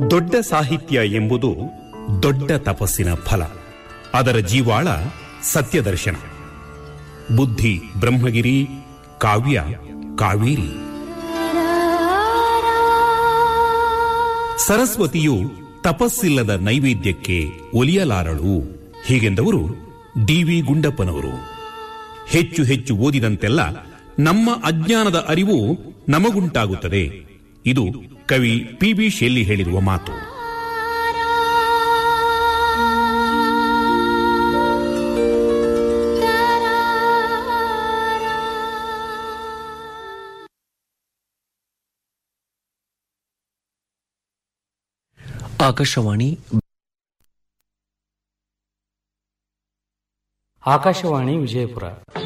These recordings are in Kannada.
ದೊಡ್ಡ ಸಾಹಿತ್ಯ ಎಂಬುದು ದೊಡ್ಡ ತಪಸ್ಸಿನ ಫಲ ಅದರ ಜೀವಾಳ ಸತ್ಯದರ್ಶನ ಬುದ್ಧಿ ಬ್ರಹ್ಮಗಿರಿ ಕಾವ್ಯ ಕಾವೇರಿ ಸರಸ್ವತಿಯು ತಪಸ್ಸಿಲ್ಲದ ನೈವೇದ್ಯಕ್ಕೆ ಒಲಿಯಲಾರಳು ಹೀಗೆಂದವರು ಡಿ ವಿ ಗುಂಡಪ್ಪನವರು ಹೆಚ್ಚು ಹೆಚ್ಚು ಓದಿದಂತೆಲ್ಲ ನಮ್ಮ ಅಜ್ಞಾನದ ಅರಿವು ನಮಗುಂಟಾಗುತ್ತದೆ ಇದು ಕವಿ ಪಿ ಬಿ ಶೆಲ್ಲಿ ಹೇಳಿರುವ ಮಾತು ಆಕಾಶವಾಣಿ ಆಕಾಶವಾಣಿ ವಿಜಯಪುರ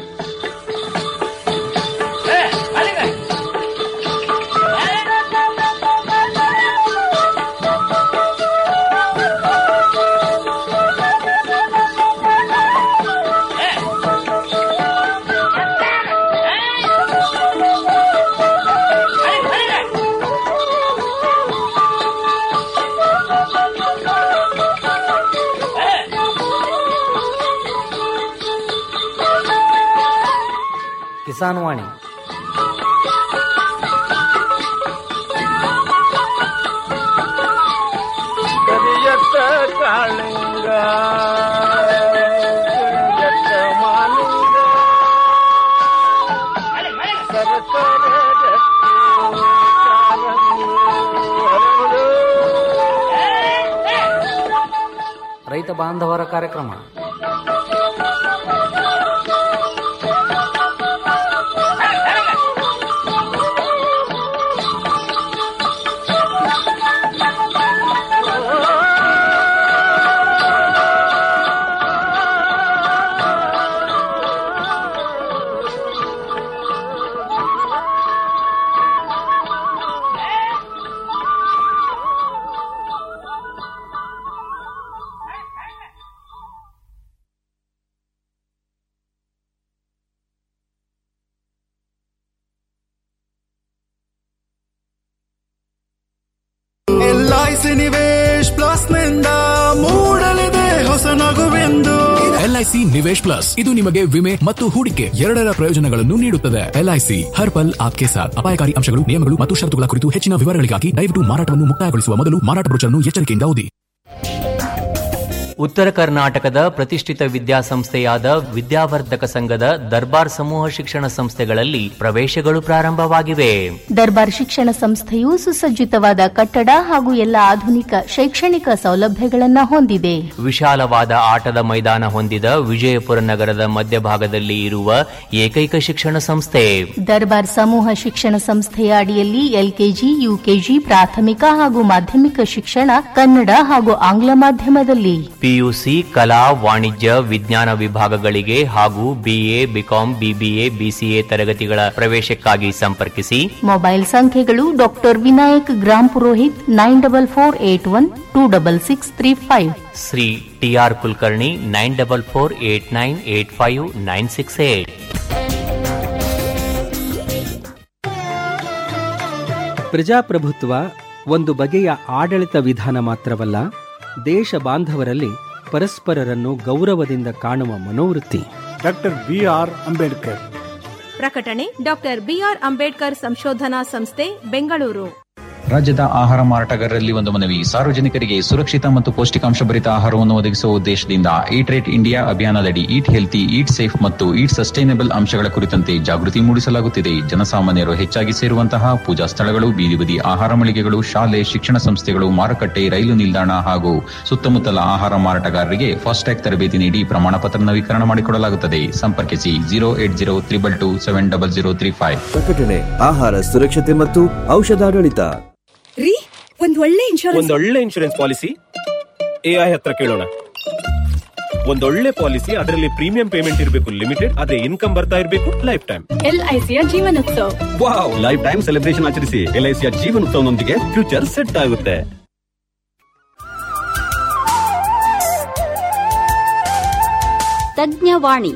ಕಿಸಾನ್ ವಾಣಿ ಕರಿಯತ್ತ ಕಾಳಿಂಗ ಕರಿಯತ್ತ ಮಾಲಿಂಗ ಸರಸರ ರತ್ನ ಕಾರಂಗಿ ಹರಡು. ರೈತ ಬಾಂಧವರ ಕಾರ್ಯಕ್ರಮ ಎಲ್ಐಸಿ ನಿವೇಶ್ ಪ್ಲಸ್ ನಿಂದ ಮೂಡಲಿದೆ ಹೊಸ ನಗುವೆಂದು ಎಲ್ಐಸಿ ನಿವೇಶ್ ಪ್ಲಸ್ ಇದು ನಿಮಗೆ ವಿಮೆ ಮತ್ತು ಹೂಡಿಕೆ ಎರಡರ ಪ್ರಯೋಜನಗಳನ್ನು ನೀಡುತ್ತದೆ ಎಲ್ಐಸಿ ಹರ್ ಪಲ್ ಆಪ್ಕೆ ಸಾಥ್ ಅಪಾಯಕಾರಿ ಅಂಶಗಳು ನಿಯಮಗಳು ಮತ್ತು ಷರತ್ತುಗಳ ಕುರಿತು ಹೆಚ್ಚಿನ ವಿವರಗಳಿಗಾಗಿ ದಯವಿಟ್ಟು ಮಾರಾಟವನ್ನು ಮುಕ್ತಾಯಗೊಳಿಸುವ ಮೊದಲು ಮಾರಾಟ ಬ್ರೋಚರ್ನ್ನು ಎಚ್ಚರಿಕೆಯಿಂದ ಓದಿ ಉತ್ತರ ಕರ್ನಾಟಕದ ಪ್ರತಿಷ್ಠಿತ ವಿದ್ಯಾಸಂಸ್ಥೆಯಾದ ವಿದ್ಯಾವರ್ಧಕ ಸಂಘದ ದರ್ಬಾರ್ ಸಮೂಹ ಶಿಕ್ಷಣ ಸಂಸ್ಥೆಗಳಲ್ಲಿ ಪ್ರವೇಶಗಳು ಪ್ರಾರಂಭವಾಗಿವೆ ದರ್ಬಾರ್ ಶಿಕ್ಷಣ ಸಂಸ್ಥೆಯು ಸುಸಜ್ಜಿತವಾದ ಕಟ್ಟಡ ಹಾಗೂ ಎಲ್ಲ ಆಧುನಿಕ ಶೈಕ್ಷಣಿಕ ಸೌಲಭ್ಯಗಳನ್ನ ಹೊಂದಿದೆ ವಿಶಾಲವಾದ ಆಟದ ಮೈದಾನ ಹೊಂದಿದ ವಿಜಯಪುರ ನಗರದ ಮಧ್ಯಭಾಗದಲ್ಲಿ ಇರುವ ಏಕೈಕ ಶಿಕ್ಷಣ ಸಂಸ್ಥೆ ದರ್ಬಾರ್ ಸಮೂಹ ಶಿಕ್ಷಣ ಸಂಸ್ಥೆಯ ಅಡಿಯಲ್ಲಿ ಎಲ್ಕೆಜಿ ಯುಕೆಜಿ ಪ್ರಾಥಮಿಕ ಹಾಗೂ ಮಾಧ್ಯಮಿಕ ಶಿಕ್ಷಣ ಕನ್ನಡ ಹಾಗೂ ಆಂಗ್ಲ ಮಾಧ್ಯಮದಲ್ಲಿ ಪಿಯುಸಿ ಕಲಾ ವಾಣಿಜ್ಯ ವಿಜ್ಞಾನ ವಿಭಾಗಗಳಿಗೆ ಹಾಗೂ ಬಿಎ ಬಿಕಾಂ ಬಿಬಿಎ ಬಿಸಿಎ ತರಗತಿಗಳ ಪ್ರವೇಶಕ್ಕಾಗಿ ಸಂಪರ್ಕಿಸಿ ಮೊಬೈಲ್ ಸಂಖ್ಯೆಗಳು doctor Vinayak Grampurohit nine double four eight one two double six three five Shri TR Kulkarni nine double four eight nine eight five nine six eight ಪ್ರಜಾಪ್ರಭುತ್ವ ಒಂದು ಬಗೆಯ ಆಡಳಿತ ವಿಧಾನ ಮಾತ್ರವಲ್ಲ ದೇಶ ಬಾಂಧವರಲ್ಲಿ ಪರಸ್ಪರರನ್ನು ಗೌರವದಿಂದ ಕಾಣುವ ಮನೋವೃತ್ತಿ ಡಾಕ್ಟರ್ ಬಿ ಆರ್ ಅಂಬೇಡ್ಕರ್ ಪ್ರಕಟಣೆ ಡಾಕ್ಟರ್ ಬಿಆರ್ ಅಂಬೇಡ್ಕರ್ ಸಂಶೋಧನಾ ಸಂಸ್ಥೆ ಬೆಂಗಳೂರು ರಾಜ್ಯದ ಆಹಾರ ಮಾರಾಟಗಾರರಲ್ಲಿ ಒಂದು ಮನವಿ ಸಾರ್ವಜನಿಕರಿಗೆ ಸುರಕ್ಷಿತ ಮತ್ತು ಪೌಷ್ಟಿಕಾಂಶ ಭರಿತ ಆಹಾರವನ್ನು ಒದಗಿಸುವ ಉದ್ದೇಶದಿಂದ ಈಟ್ ರೇಟ್ ಇಂಡಿಯಾ ಅಭಿಯಾನದಡಿ ಈಟ್ ಹೆಲ್ತಿ ಈಟ್ ಸೇಫ್ ಮತ್ತು ಈಟ್ ಸಸ್ಟೈನಬಲ್ ಅಂಶಗಳ ಕುರಿತಂತೆ ಜಾಗೃತಿ ಮೂಡಿಸಲಾಗುತ್ತಿದೆ ಜನಸಾಮಾನ್ಯರು ಹೆಚ್ಚಾಗಿ ಸೇರುವಂತಹ ಪೂಜಾ ಸ್ಥಳಗಳು ಬೀದಿ ಬದಿ ಆಹಾರ ಮಳಿಗೆಗಳು ಶಾಲೆ ಶಿಕ್ಷಣ ಸಂಸ್ಥೆಗಳು ಮಾರುಕಟ್ಟೆ ರೈಲು ನಿಲ್ದಾಣ ಹಾಗೂ ಸುತ್ತಮುತ್ತಲ ಆಹಾರ ಮಾರಾಟಗಾರರಿಗೆ ಫಾಸ್ಟ್ಯಾಗ್ ತರಬೇತಿ ನೀಡಿ ಪ್ರಮಾಣ ಪತ್ರ ನವೀಕರಣ ಮಾಡಿಕೊಡಲಾಗುತ್ತದೆ ಸಂಪರ್ಕಿಸಿ zero eight zero triple two seven double zero three five ಪ್ರಕಟಣೆ ಆಹಾರ ಸುರಕ್ಷತೆ ಮತ್ತು ಔಷಧಾಡಳಿತ ರೀ ಒಂದ್ ಒಳ್ಳೆ ಇನ್ಶೂರೆನ್ಸ್ ಒಂದೊಳ್ಳೆ ಇನ್ಶೂರೆನ್ಸ್ ಪಾಲಿಸಿ ಎಐ ಹತ್ರ ಕೇಳೋಣ ಒಂದೊಳ್ಳೆ ಪಾಲಿಸಿ ಅದರಲ್ಲಿ ಪ್ರೀಮಿಯಂ ಪೇಮೆಂಟ್ ಇರಬೇಕು ಲಿಮಿಟೆಡ್ ಅದೇ ಇನ್ಕಮ್ ಬರ್ತಾ ಇರಬೇಕು ಲೈಫ್ ಟೈಮ್ ಎಲ್ಐಸಿಯ ಜೀವನೋತ್ಸವ ವಾವ್ ಲೈಫ್ ಟೈಮ್ ಸೆಲೆಬ್ರೇಷನ್ ಆಚರಿಸಿ ಎಲ್ಐಸಿಯ ಜೀವನೋತ್ಸವನೊಂದಿಗೆ ಫ್ಯೂಚರ್ ಸೆಟ್ ಆಗುತ್ತೆ ತಜ್ಞವಾಣಿ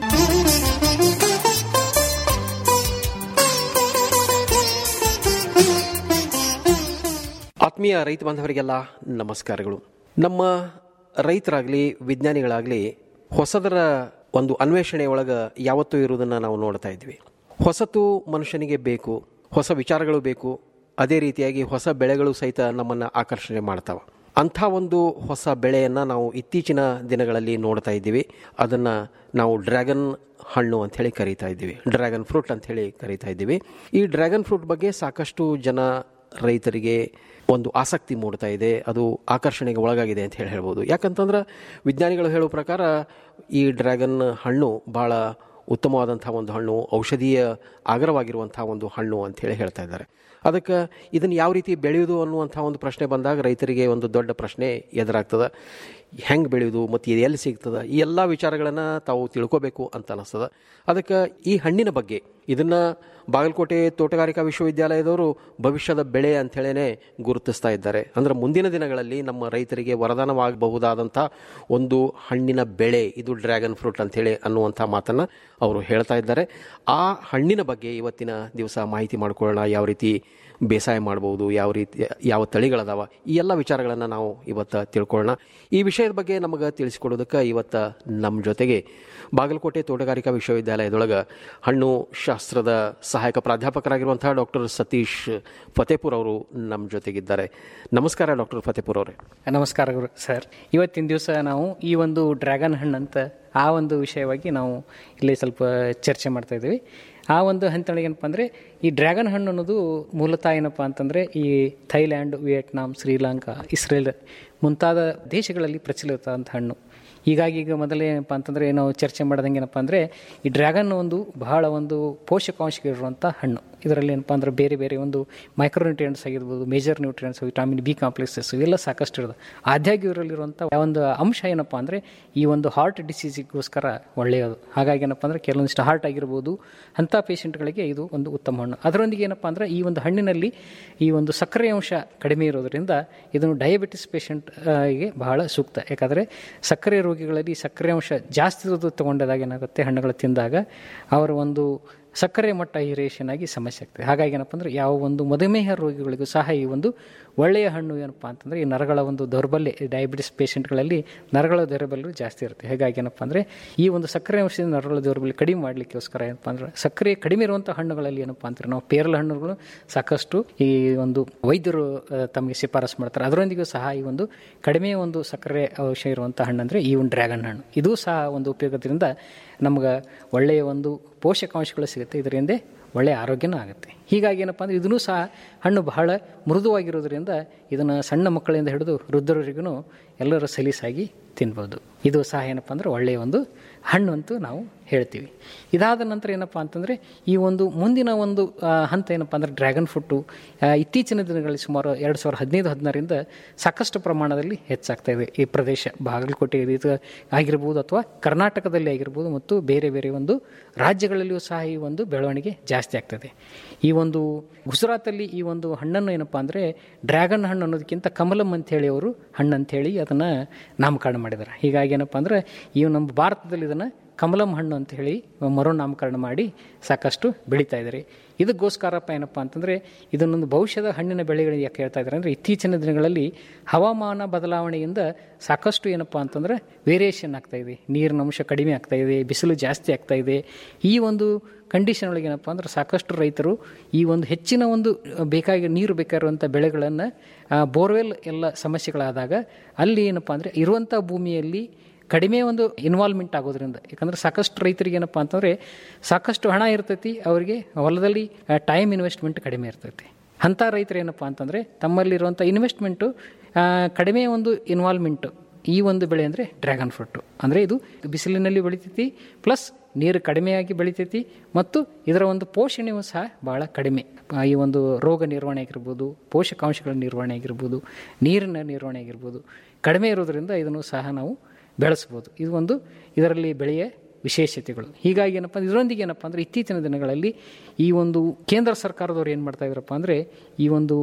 ಆತ್ಮೀಯ ರೈತ ಬಾಂಧವರಿಗೆಲ್ಲ ನಮಸ್ಕಾರಗಳು ನಮ್ಮ ರೈತರಾಗಲಿ ವಿಜ್ಞಾನಿಗಳಾಗಲಿ ಹೊಸದರ ಒಂದು ಅನ್ವೇಷಣೆ ಒಳಗೆ ಯಾವತ್ತೂ ಇರುವುದನ್ನು ನಾವು ನೋಡ್ತಾ ಇದ್ವಿ ಹೊಸತು ಮನುಷ್ಯನಿಗೆ ಬೇಕು ಹೊಸ ವಿಚಾರಗಳು ಬೇಕು ಅದೇ ರೀತಿಯಾಗಿ ಹೊಸ ಬೆಳೆಗಳು ಸಹಿತ ನಮ್ಮನ್ನು ಆಕರ್ಷಣೆ ಮಾಡ್ತಾವೆ ಅಂಥ ಒಂದು ಹೊಸ ಬೆಳೆಯನ್ನು ನಾವು ಇತ್ತೀಚಿನ ದಿನಗಳಲ್ಲಿ ನೋಡ್ತಾ ಇದ್ದೀವಿ ಅದನ್ನು ನಾವು ಡ್ರ್ಯಾಗನ್ ಹಣ್ಣು ಅಂಥೇಳಿ ಕರೀತಾ ಇದ್ದೀವಿ ಡ್ರ್ಯಾಗನ್ ಫ್ರೂಟ್ ಅಂಥೇಳಿ ಕರೀತಾ ಇದ್ದೀವಿ ಈ ಡ್ರ್ಯಾಗನ್ ಫ್ರೂಟ್ ಬಗ್ಗೆ ಸಾಕಷ್ಟು ಜನ ರೈತರಿಗೆ ಒಂದು ಆಸಕ್ತಿ ಮೂಡ್ತಾ ಇದೆ ಅದು ಆಕರ್ಷಣೆಗೆ ಒಳಗಾಗಿದೆ ಅಂತ ಹೇಳಿ ಹೇಳ್ಬೋದು ಯಾಕಂತಂದ್ರೆ ವಿಜ್ಞಾನಿಗಳು ಹೇಳೋ ಪ್ರಕಾರ ಈ ಡ್ರ್ಯಾಗನ್ ಹಣ್ಣು ಭಾಳ ಉತ್ತಮವಾದಂಥ ಒಂದು ಹಣ್ಣು ಔಷಧೀಯ ಆಗರವಾಗಿರುವಂಥ ಒಂದು ಹಣ್ಣು ಅಂಥೇಳಿ ಹೇಳ್ತಾ ಇದ್ದಾರೆ ಅದಕ್ಕೆ ಇದನ್ನು ಯಾವ ರೀತಿ ಬೆಳೆಯೋದು ಅನ್ನುವಂಥ ಒಂದು ಪ್ರಶ್ನೆ ಬಂದಾಗ ರೈತರಿಗೆ ಒಂದು ದೊಡ್ಡ ಪ್ರಶ್ನೆ ಎದುರಾಗ್ತದೆ ಹೆಂಗೆ ಬೆಳೆಯೋದು ಮತ್ತು ಇದು ಎಲ್ಲಿ ಸಿಗ್ತದೆ ಈ ಎಲ್ಲ ವಿಚಾರಗಳನ್ನು ತಾವು ತಿಳ್ಕೋಬೇಕು ಅಂತ ಅನಿಸ್ತದೆ ಅದಕ್ಕೆ ಈ ಹಣ್ಣಿನ ಬಗ್ಗೆ ಇದನ್ನು ಬಾಗಲಕೋಟೆ ತೋಟಗಾರಿಕಾ ವಿಶ್ವವಿದ್ಯಾಲಯದವರು ಭವಿಷ್ಯದ ಬೆಳೆ ಅಂಥೇಳೇ ಗುರುತಿಸ್ತಾ ಇದ್ದಾರೆ ಅಂದರೆ ಮುಂದಿನ ದಿನಗಳಲ್ಲಿ ನಮ್ಮ ರೈತರಿಗೆ ವರದಾನವಾಗಬಹುದಾದಂಥ ಒಂದು ಹಣ್ಣಿನ ಬೆಳೆ ಇದು ಡ್ರ್ಯಾಗನ್ ಫ್ರೂಟ್ ಅಂಥೇಳಿ ಅನ್ನುವಂಥ ಮಾತನ್ನು ಅವರು ಹೇಳ್ತಾ ಇದ್ದಾರೆ ಆ ಹಣ್ಣಿನ ಬಗ್ಗೆ ಇವತ್ತಿನ ದಿವಸ ಮಾಹಿತಿ ಮಾಡ್ಕೊಳ್ಳೋಣ ಯಾವ ರೀತಿ ಬೇಸಾಯ ಮಾಡ್ಬೋದು ಯಾವ ರೀತಿ ಯಾವ ತಳಿಗಳದಾವ ಈ ಎಲ್ಲ ವಿಚಾರಗಳನ್ನು ನಾವು ಇವತ್ತು ತಿಳ್ಕೊಳ್ಳೋಣ ಈ ವಿಷಯದ ಬಗ್ಗೆ ನಮಗೆ ತಿಳಿಸ್ಕೊಡೋದಕ್ಕೆ ಇವತ್ತು ನಮ್ಮ ಜೊತೆಗೆ ಬಾಗಲಕೋಟೆ ತೋಟಗಾರಿಕಾ ವಿಶ್ವವಿದ್ಯಾಲಯದೊಳಗೆ ಹಣ್ಣು ಶಾಸ್ತ್ರದ ಸಹಾಯಕ ಪ್ರಾಧ್ಯಾಪಕರಾಗಿರುವಂಥ ಡಾಕ್ಟರ್ ಸತೀಶ್ ಫತೇಪುರ್ ಅವರು ನಮ್ಮ ಜೊತೆಗಿದ್ದಾರೆ ನಮಸ್ಕಾರ ಡಾಕ್ಟರ್ ಫತೇಪುರ್ ಅವರೇ ನಮಸ್ಕಾರಗಳು ಸರ್ ಇವತ್ತಿನ ದಿವಸ ನಾವು ಈ ಒಂದು ಡ್ರ್ಯಾಗನ್ ಹಣ್ಣು ಅಂತ ಆ ಒಂದು ವಿಷಯವಾಗಿ ನಾವು ಇಲ್ಲಿ ಸ್ವಲ್ಪ ಚರ್ಚೆ ಮಾಡ್ತಾ ಇದ್ದೀವಿ ಆ ಒಂದು ಹಂತಗಳಿಗೆ ಏನಪ್ಪ ಅಂದರೆ ಈ ಡ್ರ್ಯಾಗನ್ ಹಣ್ಣು ಅನ್ನೋದು ಮೂಲತಃ ಏನಪ್ಪ ಅಂತಂದರೆ ಈ ಥೈಲ್ಯಾಂಡ್ ವಿಯೆಟ್ನಾಂ ಶ್ರೀಲಂಕಾ ಇಸ್ರೇಲ್ ಮುಂತಾದ ದೇಶಗಳಲ್ಲಿ ಪ್ರಚಲಿತ ಅಂತ ಹಣ್ಣು ಹೀಗಾಗಿ ಈಗ ಮೊದಲೇ ಏನಪ್ಪ ಅಂತಂದರೆ ನಾವು ಚರ್ಚೆ ಮಾಡ್ದಂಗೆ ಏನಪ್ಪ ಅಂದರೆ ಈ ಡ್ರ್ಯಾಗನ್ ಒಂದು ಬಹಳ ಒಂದು ಪೋಷಕಾಂಶಗಳಿರುವಂಥ ಹಣ್ಣು ಇದರಲ್ಲಿ ಏನಪ್ಪ ಅಂದ್ರೆ ಬೇರೆ ಬೇರೆ ಒಂದು ಮೈಕ್ರೋ ನ್ಯೂಟ್ರಿಯೆಂಟ್ಸ್ ಆಗಿರ್ಬೋದು major nutrients vitamin B complexes ಇವೆಲ್ಲ ಸಾಕಷ್ಟು ಇರೋದು ಆದಾಗ್ಯೂ ಇದರಲ್ಲಿರುವಂಥ ಒಂದು ಅಂಶ ಏನಪ್ಪ ಅಂದರೆ ಈ ಒಂದು ಹಾರ್ಟ್ ಡಿಸೀಸಿಗೋಸ್ಕರ ಒಳ್ಳೆಯದು ಹಾಗಾಗಿ ಏನಪ್ಪ ಅಂದರೆ ಕೆಲವೊಂದಿಷ್ಟು ಹಾರ್ಟ್ ಆಗಿರ್ಬೋದು ಅಂಥ ಪೇಷಂಟ್ಗಳಿಗೆ ಇದು ಒಂದು ಉತ್ತಮ ಹಣ್ಣು ಅದರೊಂದಿಗೆ ಏನಪ್ಪ ಅಂದರೆ ಈ ಒಂದು ಹಣ್ಣಿನಲ್ಲಿ ಈ ಒಂದು ಸಕ್ಕರೆ ಅಂಶ ಕಡಿಮೆ ಇರೋದರಿಂದ ಇದನ್ನು ಡಯಾಬಿಟಿಸ್ ಪೇಷಂಟ್ಗೆ ಬಹಳ ಸೂಕ್ತ ಯಾಕಂದರೆ ಸಕ್ಕರೆ ರೋಗಿಗಳಲ್ಲಿ ಸಕ್ಕರೆ ಅಂಶ ಜಾಸ್ತಿ ಇರೋದು ತೊಗೊಂಡಾಗ ಏನಾಗುತ್ತೆ ಹಣ್ಣುಗಳು ತಿಂದಾಗ ಅವರ ಒಂದು ಸಕ್ಕರೆ ಮಟ್ಟ ಹಿರೇಷನ್ ಆಗಿ ಸಮಸ್ಯೆ ಆಗ್ತದೆ ಹಾಗಾಗಿ ಏನಪ್ಪ ಅಂದರೆ ಯಾವ ಒಂದು ಮಧುಮೇಹ ರೋಗಿಗಳಿಗೂ ಸಹ ಈ ಒಂದು ಒಳ್ಳೆಯ ಹಣ್ಣು ಏನಪ್ಪ ಅಂತಂದರೆ ಈ ನರಗಳ ಒಂದು ದೌರ್ಬಲ್ಯ ಡಯಾಬಿಟಿಸ್ ಪೇಷಂಟ್ಗಳಲ್ಲಿ ನರಗಳ ದೌರ್ಬಲ್ಯ ಜಾಸ್ತಿ ಇರುತ್ತೆ ಹಾಗಾಗಿ ಏನಪ್ಪ ಅಂದರೆ ಈ ಒಂದು ಸಕ್ಕರೆ ಅಂಶದಿಂದ ನರಗಳ ದೌರ್ಬಲ್ಯ ಕಡಿಮೆ ಮಾಡಲಿಕ್ಕೋಸ್ಕರ ಏನಪ್ಪ ಅಂದರೆ ಸಕ್ಕರೆ ಕಡಿಮೆ ಇರುವಂಥ ಹಣ್ಣುಗಳಲ್ಲಿ ಏನಪ್ಪ ಅಂತಾರೆ ನಾವು ಪೇರಲ ಹಣ್ಣುಗಳು ಸಾಕಷ್ಟು ಈ ಒಂದು ವೈದ್ಯರು ಆ, ತಮಗೆ ಶಿಫಾರಸು ಮಾಡ್ತಾರೆ ಅದರೊಂದಿಗೂ ಸಹ ಈ ಒಂದು ಕಡಿಮೆ ಒಂದು ಸಕ್ಕರೆ ಅಂಶ ಇರುವಂಥ ಹಣ್ಣು ಅಂದರೆ ಈ ಒಂದು ಡ್ರ್ಯಾಗನ್ ಹಣ್ಣು ಇದು ಸಹ ಒಂದು ಉಪಯೋಗದಿಂದ ನಮ್ಗೆ ಒಳ್ಳೆಯ ಒಂದು ಪೋಷಕಾಂಶಗಳು ಸಿಗುತ್ತೆ ಇದರಿಂದ ಒಳ್ಳೆಯ ಆರೋಗ್ಯನೂ ಆಗುತ್ತೆ ಹೀಗಾಗಿ ಏನಪ್ಪ ಅಂದರೆ ಇದನ್ನು ಸಹ ಹಣ್ಣು ಬಹಳ ಮೃದುವಾಗಿರೋದ್ರಿಂದ ಇದನ್ನು ಸಣ್ಣ ಮಕ್ಕಳಿಂದ ಹಿಡಿದು ವೃದ್ಧರಿಗೂ ಎಲ್ಲರೂ ಸಲೀಸಾಗಿ ತಿನ್ಬೋದು ಇದು ಸಹ ಏನಪ್ಪ ಅಂದರೆ ಒಳ್ಳೆಯ ಒಂದು ಹಣ್ಣು ಅಂತೂ ನಾವು ಹೇಳ್ತೀವಿ ಇದಾದ ನಂತರ ಏನಪ್ಪ ಅಂತಂದರೆ ಈ ಒಂದು ಮುಂದಿನ ಒಂದು ಆ, ಹಂತ ಏನಪ್ಪ ಅಂದರೆ ಡ್ರ್ಯಾಗನ್ ಫ್ರೂಟು ಆ, ಇತ್ತೀಚಿನ ದಿನಗಳಲ್ಲಿ ಸುಮಾರು ಎರಡು ಸಾವಿರದ ಹದಿನೈದು ಹದಿನಾರರಿಂದ ಸಾಕಷ್ಟು ಪ್ರಮಾಣದಲ್ಲಿ ಹೆಚ್ಚಾಗ್ತಾ ಇದೆ ಈ ಪ್ರದೇಶ ಬಾಗಲಕೋಟೆ ಇದು ಆಗಿರ್ಬೋದು ಅಥವಾ ಕರ್ನಾಟಕದಲ್ಲಿ ಆಗಿರ್ಬೋದು ಮತ್ತು ಬೇರೆ ಬೇರೆ ಒಂದು ರಾಜ್ಯಗಳಲ್ಲಿಯೂ ಸಹ ಈ ಒಂದು ಬೆಳವಣಿಗೆ ಜಾಸ್ತಿ ಆಗ್ತದೆ ಈ ಒಂದು ಗುಜರಾತಲ್ಲಿ ಈ ಒಂದು ಹಣ್ಣನ್ನು ಏನಪ್ಪ ಅಂದರೆ ಡ್ರ್ಯಾಗನ್ ಹಣ್ಣು ಅನ್ನೋದಕ್ಕಿಂತ ಕಮಲಂ ಅಂಥೇಳಿ ಅವರು ಹಣ್ಣು ಅಂಥೇಳಿ ಅದನ್ನು ನಾಮಕರಣ ಮಾಡಿದ್ದಾರೆ ಹೀಗಾಗಿ ಏನಪ್ಪ ಅಂದರೆ ಈ ನಮ್ಮ ಭಾರತದಲ್ಲಿ ಇದನ್ನು ಕಮಲಂ ಹಣ್ಣು ಅಂತ ಹೇಳಿ ಮರು ನಾಮಕರಣ ಮಾಡಿ ಸಾಕಷ್ಟು ಬೆಳೀತಾ ಇದ್ದಾರೆ ಇದಕ್ಕೋಸ್ಕರಪ್ಪ ಏನಪ್ಪ ಅಂತಂದರೆ ಇದನ್ನೊಂದು ಭವಿಷ್ಯದ ಹಣ್ಣಿನ ಬೆಳೆಗಳಿಗೆ ಯಾಕೆ ಹೇಳ್ತಾ ಇದ್ದಾರೆ ಅಂದರೆ ಇತ್ತೀಚಿನ ದಿನಗಳಲ್ಲಿ ಹವಾಮಾನ ಬದಲಾವಣೆಯಿಂದ ಸಾಕಷ್ಟು ಏನಪ್ಪ ಅಂತಂದರೆ ವೇರಿಯೇಷನ್ ಆಗ್ತಾ ಇದೆ ನೀರಿನ ಅಂಶ ಕಡಿಮೆ ಆಗ್ತಾ ಇದೆ ಬಿಸಿಲು ಜಾಸ್ತಿ ಆಗ್ತಾ ಇದೆ ಈ ಒಂದು ಕಂಡೀಷನ್ ಒಳಗೆ ಏನಪ್ಪ ಅಂದ್ರೆ ಸಾಕಷ್ಟು ರೈತರು ಈ ಒಂದು ಹೆಚ್ಚಿನ ಒಂದು ಬೇಕಾಗಿ ನೀರು ಬೇಕಾಗಿರುವಂಥ ಬೆಳೆಗಳನ್ನು ಬೋರ್ವೆಲ್ ಎಲ್ಲ ಸಮಸ್ಯೆಗಳಾದಾಗ ಅಲ್ಲಿ ಏನಪ್ಪ ಅಂದರೆ ಇರುವಂಥ ಭೂಮಿಯಲ್ಲಿ ಕಡಿಮೆ ಒಂದು ಇನ್ವಾಲ್ವ್ಮೆಂಟ್ ಆಗೋದ್ರಿಂದ ಯಾಕಂದರೆ ಸಾಕಷ್ಟು ರೈತರಿಗೆ ಏನಪ್ಪ ಅಂತಂದರೆ ಸಾಕಷ್ಟು ಹಣ ಇರ್ತೈತಿ ಅವರಿಗೆ ಹೊಲದಲ್ಲಿ ಟೈಮ್ ಇನ್ವೆಸ್ಟ್ಮೆಂಟ್ ಕಡಿಮೆ ಇರ್ತೈತಿ ಅಂಥ ರೈತರು ಏನಪ್ಪ ಅಂತಂದರೆ ತಮ್ಮಲ್ಲಿರುವಂಥ ಇನ್ವೆಸ್ಟ್ಮೆಂಟು ಕಡಿಮೆ ಒಂದು ಇನ್ವಾಲ್ವ್ಮೆಂಟು ಈ ಒಂದು ಬೆಳೆ ಅಂದರೆ ಡ್ರ್ಯಾಗನ್ ಫ್ರೂಟು ಅಂದರೆ ಇದು ಬಿಸಿಲಿನಲ್ಲಿ ಬೆಳಿತೈತಿ ಪ್ಲಸ್ ನೀರು ಕಡಿಮೆಯಾಗಿ ಬೆಳಿತೈತಿ ಮತ್ತು ಇದರ ಒಂದು ಪೋಷಣೆಯೂ ಸಹ ಭಾಳ ಕಡಿಮೆ ಆ, ಈ ಒಂದು ರೋಗ ನಿರ್ವಹಣೆ ಆಗಿರ್ಬೋದು ಪೋಷಕಾಂಶಗಳ ನಿರ್ವಹಣೆ ಆಗಿರ್ಬೋದು ನೀರಿನ ನಿರ್ವಹಣೆ ಆಗಿರ್ಬೋದು ಕಡಿಮೆ ಇರೋದ್ರಿಂದ ಇದನ್ನು ಸಹ ನಾವು ಬೆಳೆಸ್ಬೋದು ಇದು ಒಂದು ಇದರಲ್ಲಿ ಬೆಳೆಯ ವಿಶೇಷತೆಗಳು ಹೀಗಾಗಿ ಏನಪ್ಪ ಅಂದ್ರೆ ಇದರೊಂದಿಗೆ ಏನಪ್ಪ ಅಂದರೆ ಇತ್ತೀಚಿನ ದಿನಗಳಲ್ಲಿ ಈ ಒಂದು ಕೇಂದ್ರ ಸರ್ಕಾರದವ್ರು ಏನು ಮಾಡ್ತಾ ಇದ್ದಾರಪ್ಪ ಅಂದರೆ ಈ ಒಂದು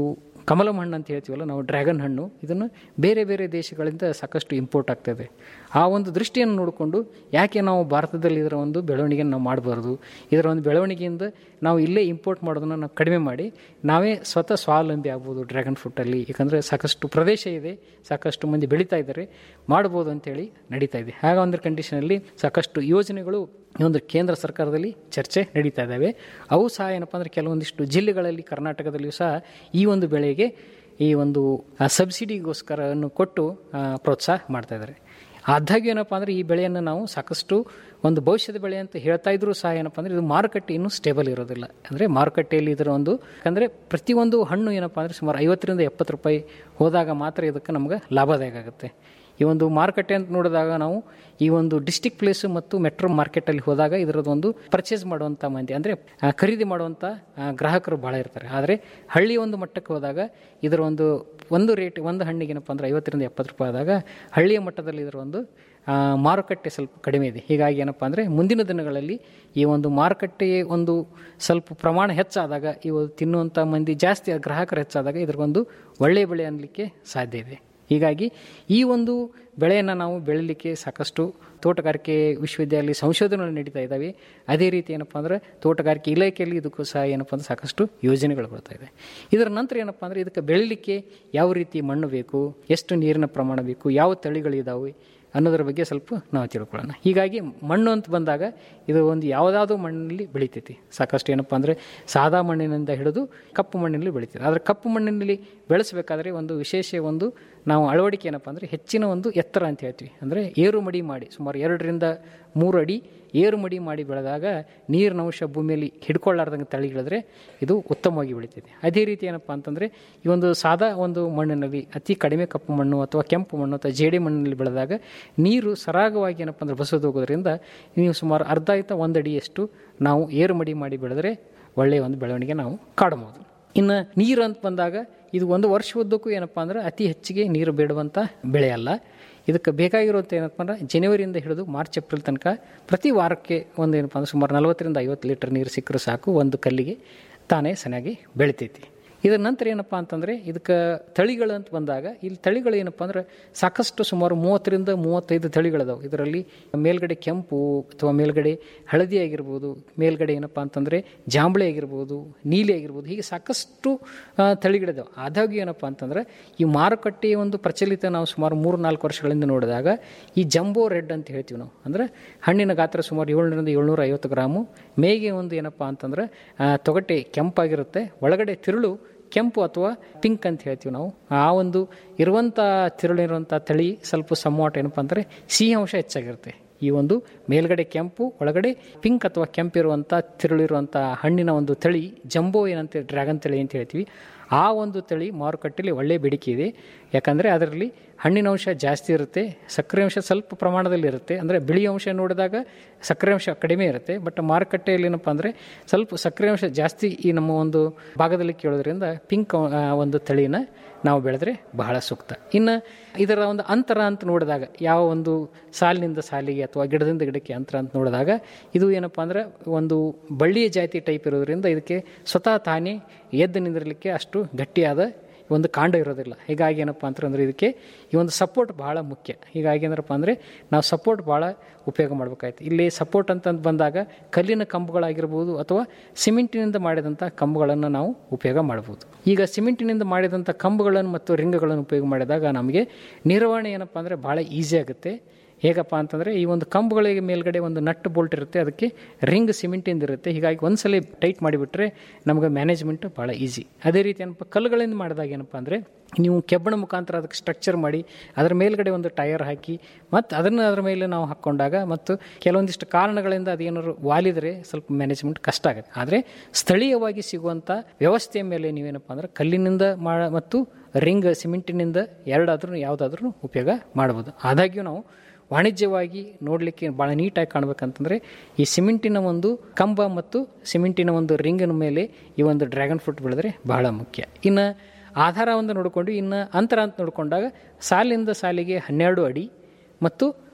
ಕಮಲಂ ಹಣ್ಣು ಅಂತ ಹೇಳ್ತೀವಲ್ಲ ನಾವು ಡ್ರ್ಯಾಗನ್ ಹಣ್ಣು ಇದನ್ನು ಬೇರೆ ಬೇರೆ ದೇಶಗಳಿಂದ ಸಾಕಷ್ಟು ಇಂಪೋರ್ಟ್ ಆಗ್ತದೆ ಆ ಒಂದು ದೃಷ್ಟಿಯನ್ನು ನೋಡಿಕೊಂಡು ಯಾಕೆ ನಾವು ಭಾರತದಲ್ಲಿ ಇದರ ಒಂದು ಬೆಳವಣಿಗೆಯನ್ನು ನಾವು ಮಾಡಬಾರ್ದು ಇದರ ಒಂದು ಬೆಳವಣಿಗೆಯಿಂದ ನಾವು ಇಲ್ಲೇ ಇಂಪೋರ್ಟ್ ಮಾಡೋದನ್ನು ನಾವು ಕಡಿಮೆ ಮಾಡಿ ನಾವೇ ಸ್ವತಃ ಸ್ವಾವಲಂಬಿ ಆಗ್ಬೋದು ಡ್ರ್ಯಾಗನ್ ಫ್ರೂಟಲ್ಲಿ ಯಾಕಂದರೆ ಸಾಕಷ್ಟು ಪ್ರದೇಶ ಇದೆ ಸಾಕಷ್ಟು ಮಂದಿ ಬೆಳೀತಾ ಇದ್ದಾರೆ ಮಾಡ್ಬೋದು ಅಂತೇಳಿ ನಡೀತಾ ಇದೆ ಹಾಗ ಒಂದು ಕಂಡೀಷನಲ್ಲಿ ಸಾಕಷ್ಟು ಯೋಜನೆಗಳು ಈ ಒಂದು ಕೇಂದ್ರ ಸರ್ಕಾರದಲ್ಲಿ ಚರ್ಚೆ ನಡೀತಾ ಇದ್ದಾವೆ ಅವು ಸಹ ಏನಪ್ಪ ಅಂದರೆ ಕೆಲವೊಂದಿಷ್ಟು ಜಿಲ್ಲೆಗಳಲ್ಲಿ ಕರ್ನಾಟಕದಲ್ಲಿಯೂ ಸಹ ಈ ಒಂದು ಬೆಳೆಗೆ ಈ ಒಂದು ಆ, ಸಬ್ಸಿಡಿಗೋಸ್ಕರವನ್ನು ಕೊಟ್ಟು ಆ, ಪ್ರೋತ್ಸಾಹ ಮಾಡ್ತಾ ಇದ್ದಾರೆ ಆದಾಗ್ಯೂ ಏನಪ್ಪ ಅಂದರೆ ಈ ಬೆಳೆಯನ್ನು ನಾವು ಸಾಕಷ್ಟು ಒಂದು ಭವಿಷ್ಯದ ಬೆಳೆ ಅಂತ ಹೇಳ್ತಾ ಇದ್ರೂ ಸಹ ಏನಪ್ಪ ಅಂದರೆ ಇದು ಮಾರುಕಟ್ಟೆ ಇನ್ನೂ ಸ್ಟೇಬಲ್ ಇರೋದಿಲ್ಲ ಅಂದರೆ ಮಾರುಕಟ್ಟೆಯಲ್ಲಿ ಇದರ ಒಂದು ಯಾಕಂದರೆ ಪ್ರತಿಯೊಂದು ಹಣ್ಣು ಏನಪ್ಪ ಅಂದರೆ ಸುಮಾರು ಐವತ್ತರಿಂದ ಎಪ್ಪತ್ತು ರೂಪಾಯಿ ಹೋದಾಗ ಮಾತ್ರ ಇದಕ್ಕೆ ನಮ್ಗೆ ಲಾಭದಾಯಕ ಆಗುತ್ತೆ ಈ ಒಂದು ಮಾರುಕಟ್ಟೆ ಅಂತ ನೋಡಿದಾಗ ನಾವು ಈ ಒಂದು ಡಿಸ್ಟಿಕ್ ಪ್ಲೇಸ್ ಮತ್ತು ಮೆಟ್ರೋ ಮಾರ್ಕೆಟಲ್ಲಿ ಹೋದಾಗ ಇದರದ್ದು ಒಂದು ಪರ್ಚೇಸ್ ಮಾಡುವಂಥ ಮಂದಿ ಅಂದರೆ ಆ, ಖರೀದಿ ಮಾಡುವಂಥ ಆ, ಗ್ರಾಹಕರು ಭಾಳ ಇರ್ತಾರೆ ಆದರೆ ಹಳ್ಳಿ ಒಂದು ಮಟ್ಟಕ್ಕೆ ಹೋದಾಗ ಇದರ ಒಂದು ಒಂದು ರೇಟ್ ಒಂದು ಹಣ್ಣಿಗೆ ಏನಪ್ಪ ಅಂದರೆ ಐವತ್ತರಿಂದ ಎಪ್ಪತ್ತು ರೂಪಾಯಿ ಆದಾಗ ಹಳ್ಳಿಯ ಮಟ್ಟದಲ್ಲಿ ಇದರ ಒಂದು ಆ, ಮಾರುಕಟ್ಟೆ ಸ್ವಲ್ಪ ಕಡಿಮೆ ಇದೆ ಹೀಗಾಗಿ ಏನಪ್ಪ ಅಂದರೆ ಮುಂದಿನ ದಿನಗಳಲ್ಲಿ ಈ ಒಂದು ಮಾರುಕಟ್ಟೆಯ ಒಂದು ಸ್ವಲ್ಪ ಪ್ರಮಾಣ ಹೆಚ್ಚಾದಾಗ ಇವು ತಿನ್ನುವಂಥ ಮಂದಿ ಜಾಸ್ತಿ ಗ್ರಾಹಕರು ಹೆಚ್ಚಾದಾಗ ಇದ್ರಿಗೊಂದು ಒಳ್ಳೆಯ ಬೆಳೆ ಅನ್ನಲಿಕ್ಕೆ ಸಾಧ್ಯ ಇದೆ ಹೀಗಾಗಿ ಈ ಒಂದು ಬೆಳೆಯನ್ನು ನಾವು ಬೆಳೀಲಿಕ್ಕೆ ಸಾಕಷ್ಟು ತೋಟಗಾರಿಕೆ ವಿಶ್ವವಿದ್ಯಾಲಯ ಸಂಶೋಧನೆಗಳು ನಡೀತಾ ಇದ್ದಾವೆ ಅದೇ ರೀತಿ ಏನಪ್ಪ ಅಂದರೆ ತೋಟಗಾರಿಕೆ ಇಲಾಖೆಯಲ್ಲಿ ಇದಕ್ಕೂ ಸಹ ಏನಪ್ಪ ಅಂದರೆ ಸಾಕಷ್ಟು ಯೋಜನೆಗಳು ಬರ್ತಾ ಇದೆ ಇದರ ನಂತರ ಏನಪ್ಪ ಅಂದರೆ ಇದಕ್ಕೆ ಬೆಳೀಲಿಕ್ಕೆ ಯಾವ ರೀತಿ ಮಣ್ಣು ಬೇಕು ಎಷ್ಟು ನೀರಿನ ಪ್ರಮಾಣ ಬೇಕು ಯಾವ ತಳಿಗಳಿದಾವೆ ಅನ್ನೋದ್ರ ಬಗ್ಗೆ ಸ್ವಲ್ಪ ನಾವು ತಿಳ್ಕೊಳ್ಳೋಣ ಹೀಗಾಗಿ ಮಣ್ಣು ಅಂತ ಬಂದಾಗ ಇದು ಒಂದು ಯಾವುದಾದ್ರೂ ಮಣ್ಣಿನಲ್ಲಿ ಬೆಳಿತೈತಿ ಸಾಕಷ್ಟು ಏನಪ್ಪ ಅಂದರೆ ಸಾದಾ ಮಣ್ಣಿನಿಂದ ಹಿಡಿದು ಕಪ್ಪು ಮಣ್ಣಿನಲ್ಲಿ ಬೆಳಿತೈತಿ ಆದರೆ ಕಪ್ಪು ಮಣ್ಣಿನಲ್ಲಿ ಬೆಳೆಸಬೇಕಾದ್ರೆ ಒಂದು ವಿಶೇಷ ಒಂದು ನಾವು ಅಳವಡಿಕೆ ಏನಪ್ಪ ಅಂದರೆ ಹೆಚ್ಚಿನ ಒಂದು ಎತ್ತರ ಅಂತ ಹೇಳ್ತೀವಿ ಅಂದರೆ ಏರು ಮಡಿ ಮಾಡಿ ಸುಮಾರು ಎರಡರಿಂದ ಮೂರು ಅಡಿ ಏರು ಮಡಿ ಮಾಡಿ ಬೆಳೆದಾಗ ನೀರಿನ ಅಂಶ ಭೂಮಿಯಲ್ಲಿ ಹಿಡ್ಕೊಳ್ಳಾರ್ದಂಗೆ ತಳಿಗಳಿದ್ರೆ ಇದು ಉತ್ತಮವಾಗಿ ಬೆಳೀತೈತೆ ಅದೇ ರೀತಿ ಏನಪ್ಪ ಅಂತಂದರೆ ಈ ಒಂದು ಸಾದಾ ಒಂದು ಮಣ್ಣಿನಲ್ಲಿ ಅತಿ ಕಡಿಮೆ ಕಪ್ಪು ಮಣ್ಣು ಅಥವಾ ಕೆಂಪು ಮಣ್ಣು ಅಥವಾ ಜೇಡಿ ಮಣ್ಣಿನಲ್ಲಿ ಬೆಳೆದಾಗ ನೀರು ಸರಾಗವಾಗಿ ಏನಪ್ಪ ಅಂದರೆ ಬಸದು ಹೋಗೋದ್ರಿಂದ ನೀವು ಸುಮಾರು ಅರ್ಧ ಆಯ್ತ ಒಂದು ಅಡಿಯಷ್ಟು ನಾವು ಏರು ಮಡಿ ಮಾಡಿ ಬೆಳೆದ್ರೆ ಒಳ್ಳೆಯ ಒಂದು ಬೆಳವಣಿಗೆ ನಾವು ಕಾಣಬಹುದು ಇನ್ನು ನೀರು ಅಂತ ಬಂದಾಗ ಇದು ಒಂದು ವರ್ಷ ಉದ್ದಕ್ಕೂ ಏನಪ್ಪ ಅಂದ್ರೆ ಅತಿ ಹೆಚ್ಚಿಗೆ ನೀರು ಬೇಡುವಂಥ ಬೆಳೆ ಅಲ್ಲ ಇದಕ್ಕೆ ಬೇಕಾಗಿರುವಂಥ ಏನಪ್ಪ ಅಂದ್ರೆ ಜನವರಿಯಿಂದ ಹಿಡಿದು ಮಾರ್ಚ್ ಏಪ್ರಿಲ್ ತನಕ ಪ್ರತಿ ವಾರಕ್ಕೆ ಒಂದು ಏನಪ್ಪ ಅಂದ್ರೆ ಸುಮಾರು ನಲವತ್ತರಿಂದ ಐವತ್ತು ಲೀಟರ್ ನೀರು ಸಿಕ್ಕರೆ ಸಾಕು ಒಂದು ಕಲ್ಲಿಗೆ ತಾನೇ ಚೆನ್ನಾಗಿ ಬೆಳಿತೈತಿ ಇದರ ನಂತರ ಏನಪ್ಪ ಅಂತಂದರೆ ಇದಕ್ಕೆ ತಳಿಗಳು ಅಂತ ಬಂದಾಗ ಇಲ್ಲಿ ತಳಿಗಳು ಏನಪ್ಪ ಅಂದ್ರೆ ಸಾಕಷ್ಟು ಸುಮಾರು ಮೂವತ್ತರಿಂದ ಮೂವತ್ತೈದು ತಳಿಗಳಿದಾವೆ ಇದರಲ್ಲಿ ಮೇಲ್ಗಡೆ ಕೆಂಪು ಅಥವಾ ಮೇಲ್ಗಡೆ ಹಳದಿ ಆಗಿರ್ಬೋದು ಮೇಲ್ಗಡೆ ಏನಪ್ಪ ಅಂತಂದರೆ ಜಾಂಬಳಿ ಆಗಿರ್ಬೋದು ನೀಲಿ ಆಗಿರ್ಬೋದು ಹೀಗೆ ಸಾಕಷ್ಟು ಆ, ತಳಿಗಳಿದಾವೆ ಆದಾಗ್ಯೂ ಏನಪ್ಪ ಅಂತಂದ್ರೆ ಈ ಮಾರುಕಟ್ಟೆಯ ಒಂದು ಪ್ರಚಲಿತ ನಾವು ಸುಮಾರು ಮೂರು ನಾಲ್ಕು ವರ್ಷಗಳಿಂದ ನೋಡಿದಾಗ ಈ ಜಂಬೋ ರೆಡ್ ಅಂತ ಹೇಳ್ತೀವಿ ನಾವು ಅಂದರೆ ಹಣ್ಣಿನ ಗಾತ್ರ ಸುಮಾರು ಏಳ್ನೂರಿಂದ ಏಳ್ನೂರ ಐವತ್ತು ಗ್ರಾಮು ಮೇಗೆ ಒಂದು ಏನಪ್ಪ ಅಂತಂದ್ರೆ ಆ, ತೊಗಟೆ ಕೆಂಪಾಗಿರುತ್ತೆ ಒಳಗಡೆ ತಿರುಳು ಕೆಂಪು ಅಥವಾ ಪಿಂಕ್ ಅಂತ ಹೇಳ್ತೀವಿ ನಾವು ಆ ಒಂದು ಇರುವಂಥ ತಿರುಳಿರುವಂಥ ತಳಿ ಸ್ವಲ್ಪ ಸಮ್ವಾಟ್ ಏನಪ್ಪ ಅಂದರೆ ಸಿಹಿ ಅಂಶ ಹೆಚ್ಚಾಗಿರುತ್ತೆ ಈ ಒಂದು ಮೇಲ್ಗಡೆ ಕೆಂಪು ಒಳಗಡೆ ಪಿಂಕ್ ಅಥವಾ ಕೆಂಪಿರುವಂಥ ತಿರುಳಿರುವಂಥ ಹಣ್ಣಿನ ಒಂದು ತಳಿ ಜಂಬೋ ಏನಂತ ಡ್ರ್ಯಾಗನ್ ತಳಿ ಅಂತ ಹೇಳ್ತೀವಿ ಆ ಒಂದು ತಳಿ ಮಾರುಕಟ್ಟೆಯಲ್ಲಿ ಒಳ್ಳೆಯ ಬೇಡಿಕೆ ಇದೆ ಯಾಕಂದರೆ ಅದರಲ್ಲಿ ಹಣ್ಣಿನ ಅಂಶ ಜಾಸ್ತಿ ಇರುತ್ತೆ ಸಕ್ಕರೆ ಅಂಶ ಸ್ವಲ್ಪ ಪ್ರಮಾಣದಲ್ಲಿ ಇರುತ್ತೆ ಅಂದರೆ ಬಿಳಿ ಅಂಶ ನೋಡಿದಾಗ ಸಕ್ಕರೆ ಅಂಶ ಕಡಿಮೆ ಇರುತ್ತೆ ಬಟ್ ಮಾರುಕಟ್ಟೆಯಲ್ಲಿ ಏನಪ್ಪ ಅಂದರೆ ಸ್ವಲ್ಪ ಸಕ್ಕರೆ ಅಂಶ ಜಾಸ್ತಿ ಈ ನಮ್ಮ ಒಂದು ಭಾಗದಲ್ಲಿ ಕೇಳೋದ್ರಿಂದ ಪಿಂಕ್ ಆ, ಒಂದು ತಳಿನ ನಾವು ಬೆಳೆದ್ರೆ ಬಹಳ ಸೂಕ್ತ ಇನ್ನು ಇದರ ಒಂದು ಅಂತರ ಅಂತ ನೋಡಿದಾಗ ಯಾವ ಒಂದು ಸಾಲಿನಿಂದ ಸಾಲಿಗೆ ಅಥವಾ ಗಿಡದಿಂದ ಗಿಡಕ್ಕೆ ಅಂತರ ಅಂತ ನೋಡಿದಾಗ ಇದು ಏನಪ್ಪ ಅಂದ್ರೆ ಒಂದು ಬಳ್ಳಿಯ ಜಾತಿ ಟೈಪ್ ಇರೋದ್ರಿಂದ ಇದಕ್ಕೆ ಸ್ವತಃ ತಾನೇ ಎದ್ದು ನಿಂದಿರಲಿಕ್ಕೆ ಅಷ್ಟು ಗಟ್ಟಿಯಾದ ಒಂದು ಕಾಂಡ ಇರೋದಿಲ್ಲ ಹೀಗಾಗಿ ಏನಪ್ಪ ಅಂತಂದ್ರೆ ಇದಕ್ಕೆ ಈ ಒಂದು ಸಪೋರ್ಟ್ ಭಾಳ ಮುಖ್ಯ ಹೀಗಾಗಿ ಏನಪ್ಪ ಅಂದರೆ ನಾವು ಸಪೋರ್ಟ್ ಭಾಳ ಉಪಯೋಗ ಮಾಡಬೇಕಾಯ್ತು ಇಲ್ಲಿ ಸಪೋರ್ಟ್ ಅಂತಂದು ಬಂದಾಗ ಕಲ್ಲಿನ ಕಂಬಗಳಾಗಿರ್ಬೋದು ಅಥವಾ ಸಿಮೆಂಟಿನಿಂದ ಮಾಡಿದಂಥ ಕಂಬಗಳನ್ನು ನಾವು ಉಪಯೋಗ ಮಾಡ್ಬೋದು ಈಗ ಸಿಮೆಂಟಿನಿಂದ ಮಾಡಿದಂಥ ಕಂಬಗಳನ್ನು ಮತ್ತು ರಿಂಗ್ಗಳನ್ನು ಉಪಯೋಗ ಮಾಡಿದಾಗ ನಮಗೆ ನಿರ್ವಹಣೆ ಏನಪ್ಪ ಅಂದರೆ ಭಾಳ ಈಸಿ ಆಗುತ್ತೆ ಹೇಗಪ್ಪ ಅಂತಂದರೆ ಈ ಒಂದು ಕಂಬಗಳಿಗೆ ಮೇಲ್ಗಡೆ ಒಂದು ನಟ್ ಬೋಲ್ಟ್ ಇರುತ್ತೆ ಅದಕ್ಕೆ ರಿಂಗ್ ಸಿಮೆಂಟಿಂದ ಇರುತ್ತೆ ಹೀಗಾಗಿ ಒಂದ್ಸಲ ಟೈಟ್ ಮಾಡಿಬಿಟ್ರೆ ನಮಗೆ ಮ್ಯಾನೇಜ್ಮೆಂಟ್ ಭಾಳ ಈಸಿ ಅದೇ ರೀತಿ ಏನಪ್ಪ ಕಲ್ಲುಗಳಿಂದ ಮಾಡಿದಾಗ ಏನಪ್ಪ ಅಂದರೆ ನೀವು ಕೆಬ್ಬಣ ಮುಖಾಂತರ ಅದಕ್ಕೆ ಸ್ಟ್ರಕ್ಚರ್ ಮಾಡಿ ಅದರ ಮೇಲ್ಗಡೆ ಒಂದು ಟೈರ್ ಹಾಕಿ ಮತ್ತು ಅದನ್ನು ಅದರ ಮೇಲೆ ನಾವು ಹಾಕ್ಕೊಂಡಾಗ ಮತ್ತು ಕೆಲವೊಂದಿಷ್ಟು ಕಾರಣಗಳಿಂದ ಅದೇನಾದ್ರು ವಾಲಿದರೆ ಸ್ವಲ್ಪ ಮ್ಯಾನೇಜ್ಮೆಂಟ್ ಕಷ್ಟ ಆಗುತ್ತೆ ಆದರೆ ಸ್ಥಳೀಯವಾಗಿ ಸಿಗುವಂಥ ವ್ಯವಸ್ಥೆಯ ಮೇಲೆ ನೀವೇನಪ್ಪ ಅಂದರೆ ಕಲ್ಲಿನಿಂದ ಮಾಡ ಮತ್ತು ರಿಂಗ್ ಸಿಮೆಂಟಿನಿಂದ ಎರಡಾದ್ರೂ ಯಾವುದಾದ್ರೂ ಉಪಯೋಗ ಮಾಡ್ಬೋದು ಆದಾಗ್ಯೂ ನಾವು ವಾಣಿಜ್ಯವಾಗಿ ನೋಡಲಿಕ್ಕೆ ಭಾಳ ನೀಟಾಗಿ ಕಾಣಬೇಕಂತಂದರೆ ಈ ಸಿಮೆಂಟಿನ ಒಂದು ಕಂಬ ಮತ್ತು ಸಿಮೆಂಟಿನ ಒಂದು ರಿಂಗಿನ ಮೇಲೆ ಈ ಒಂದು ಡ್ರ್ಯಾಗನ್ ಫ್ರೂಟ್ ಬೆಳೆದ್ರೆ ಬಹಳ ಮುಖ್ಯ ಇನ್ನು ಆಧಾರ ಒಂದು ನೋಡಿಕೊಂಡು ಇನ್ನು ಅಂತರ ಅಂತ ನೋಡಿಕೊಂಡಾಗ ಸಾಲಿಂದ ಸಾಲಿಗೆ ಹನ್ನೆರಡು ಅಡಿ ಮತ್ತು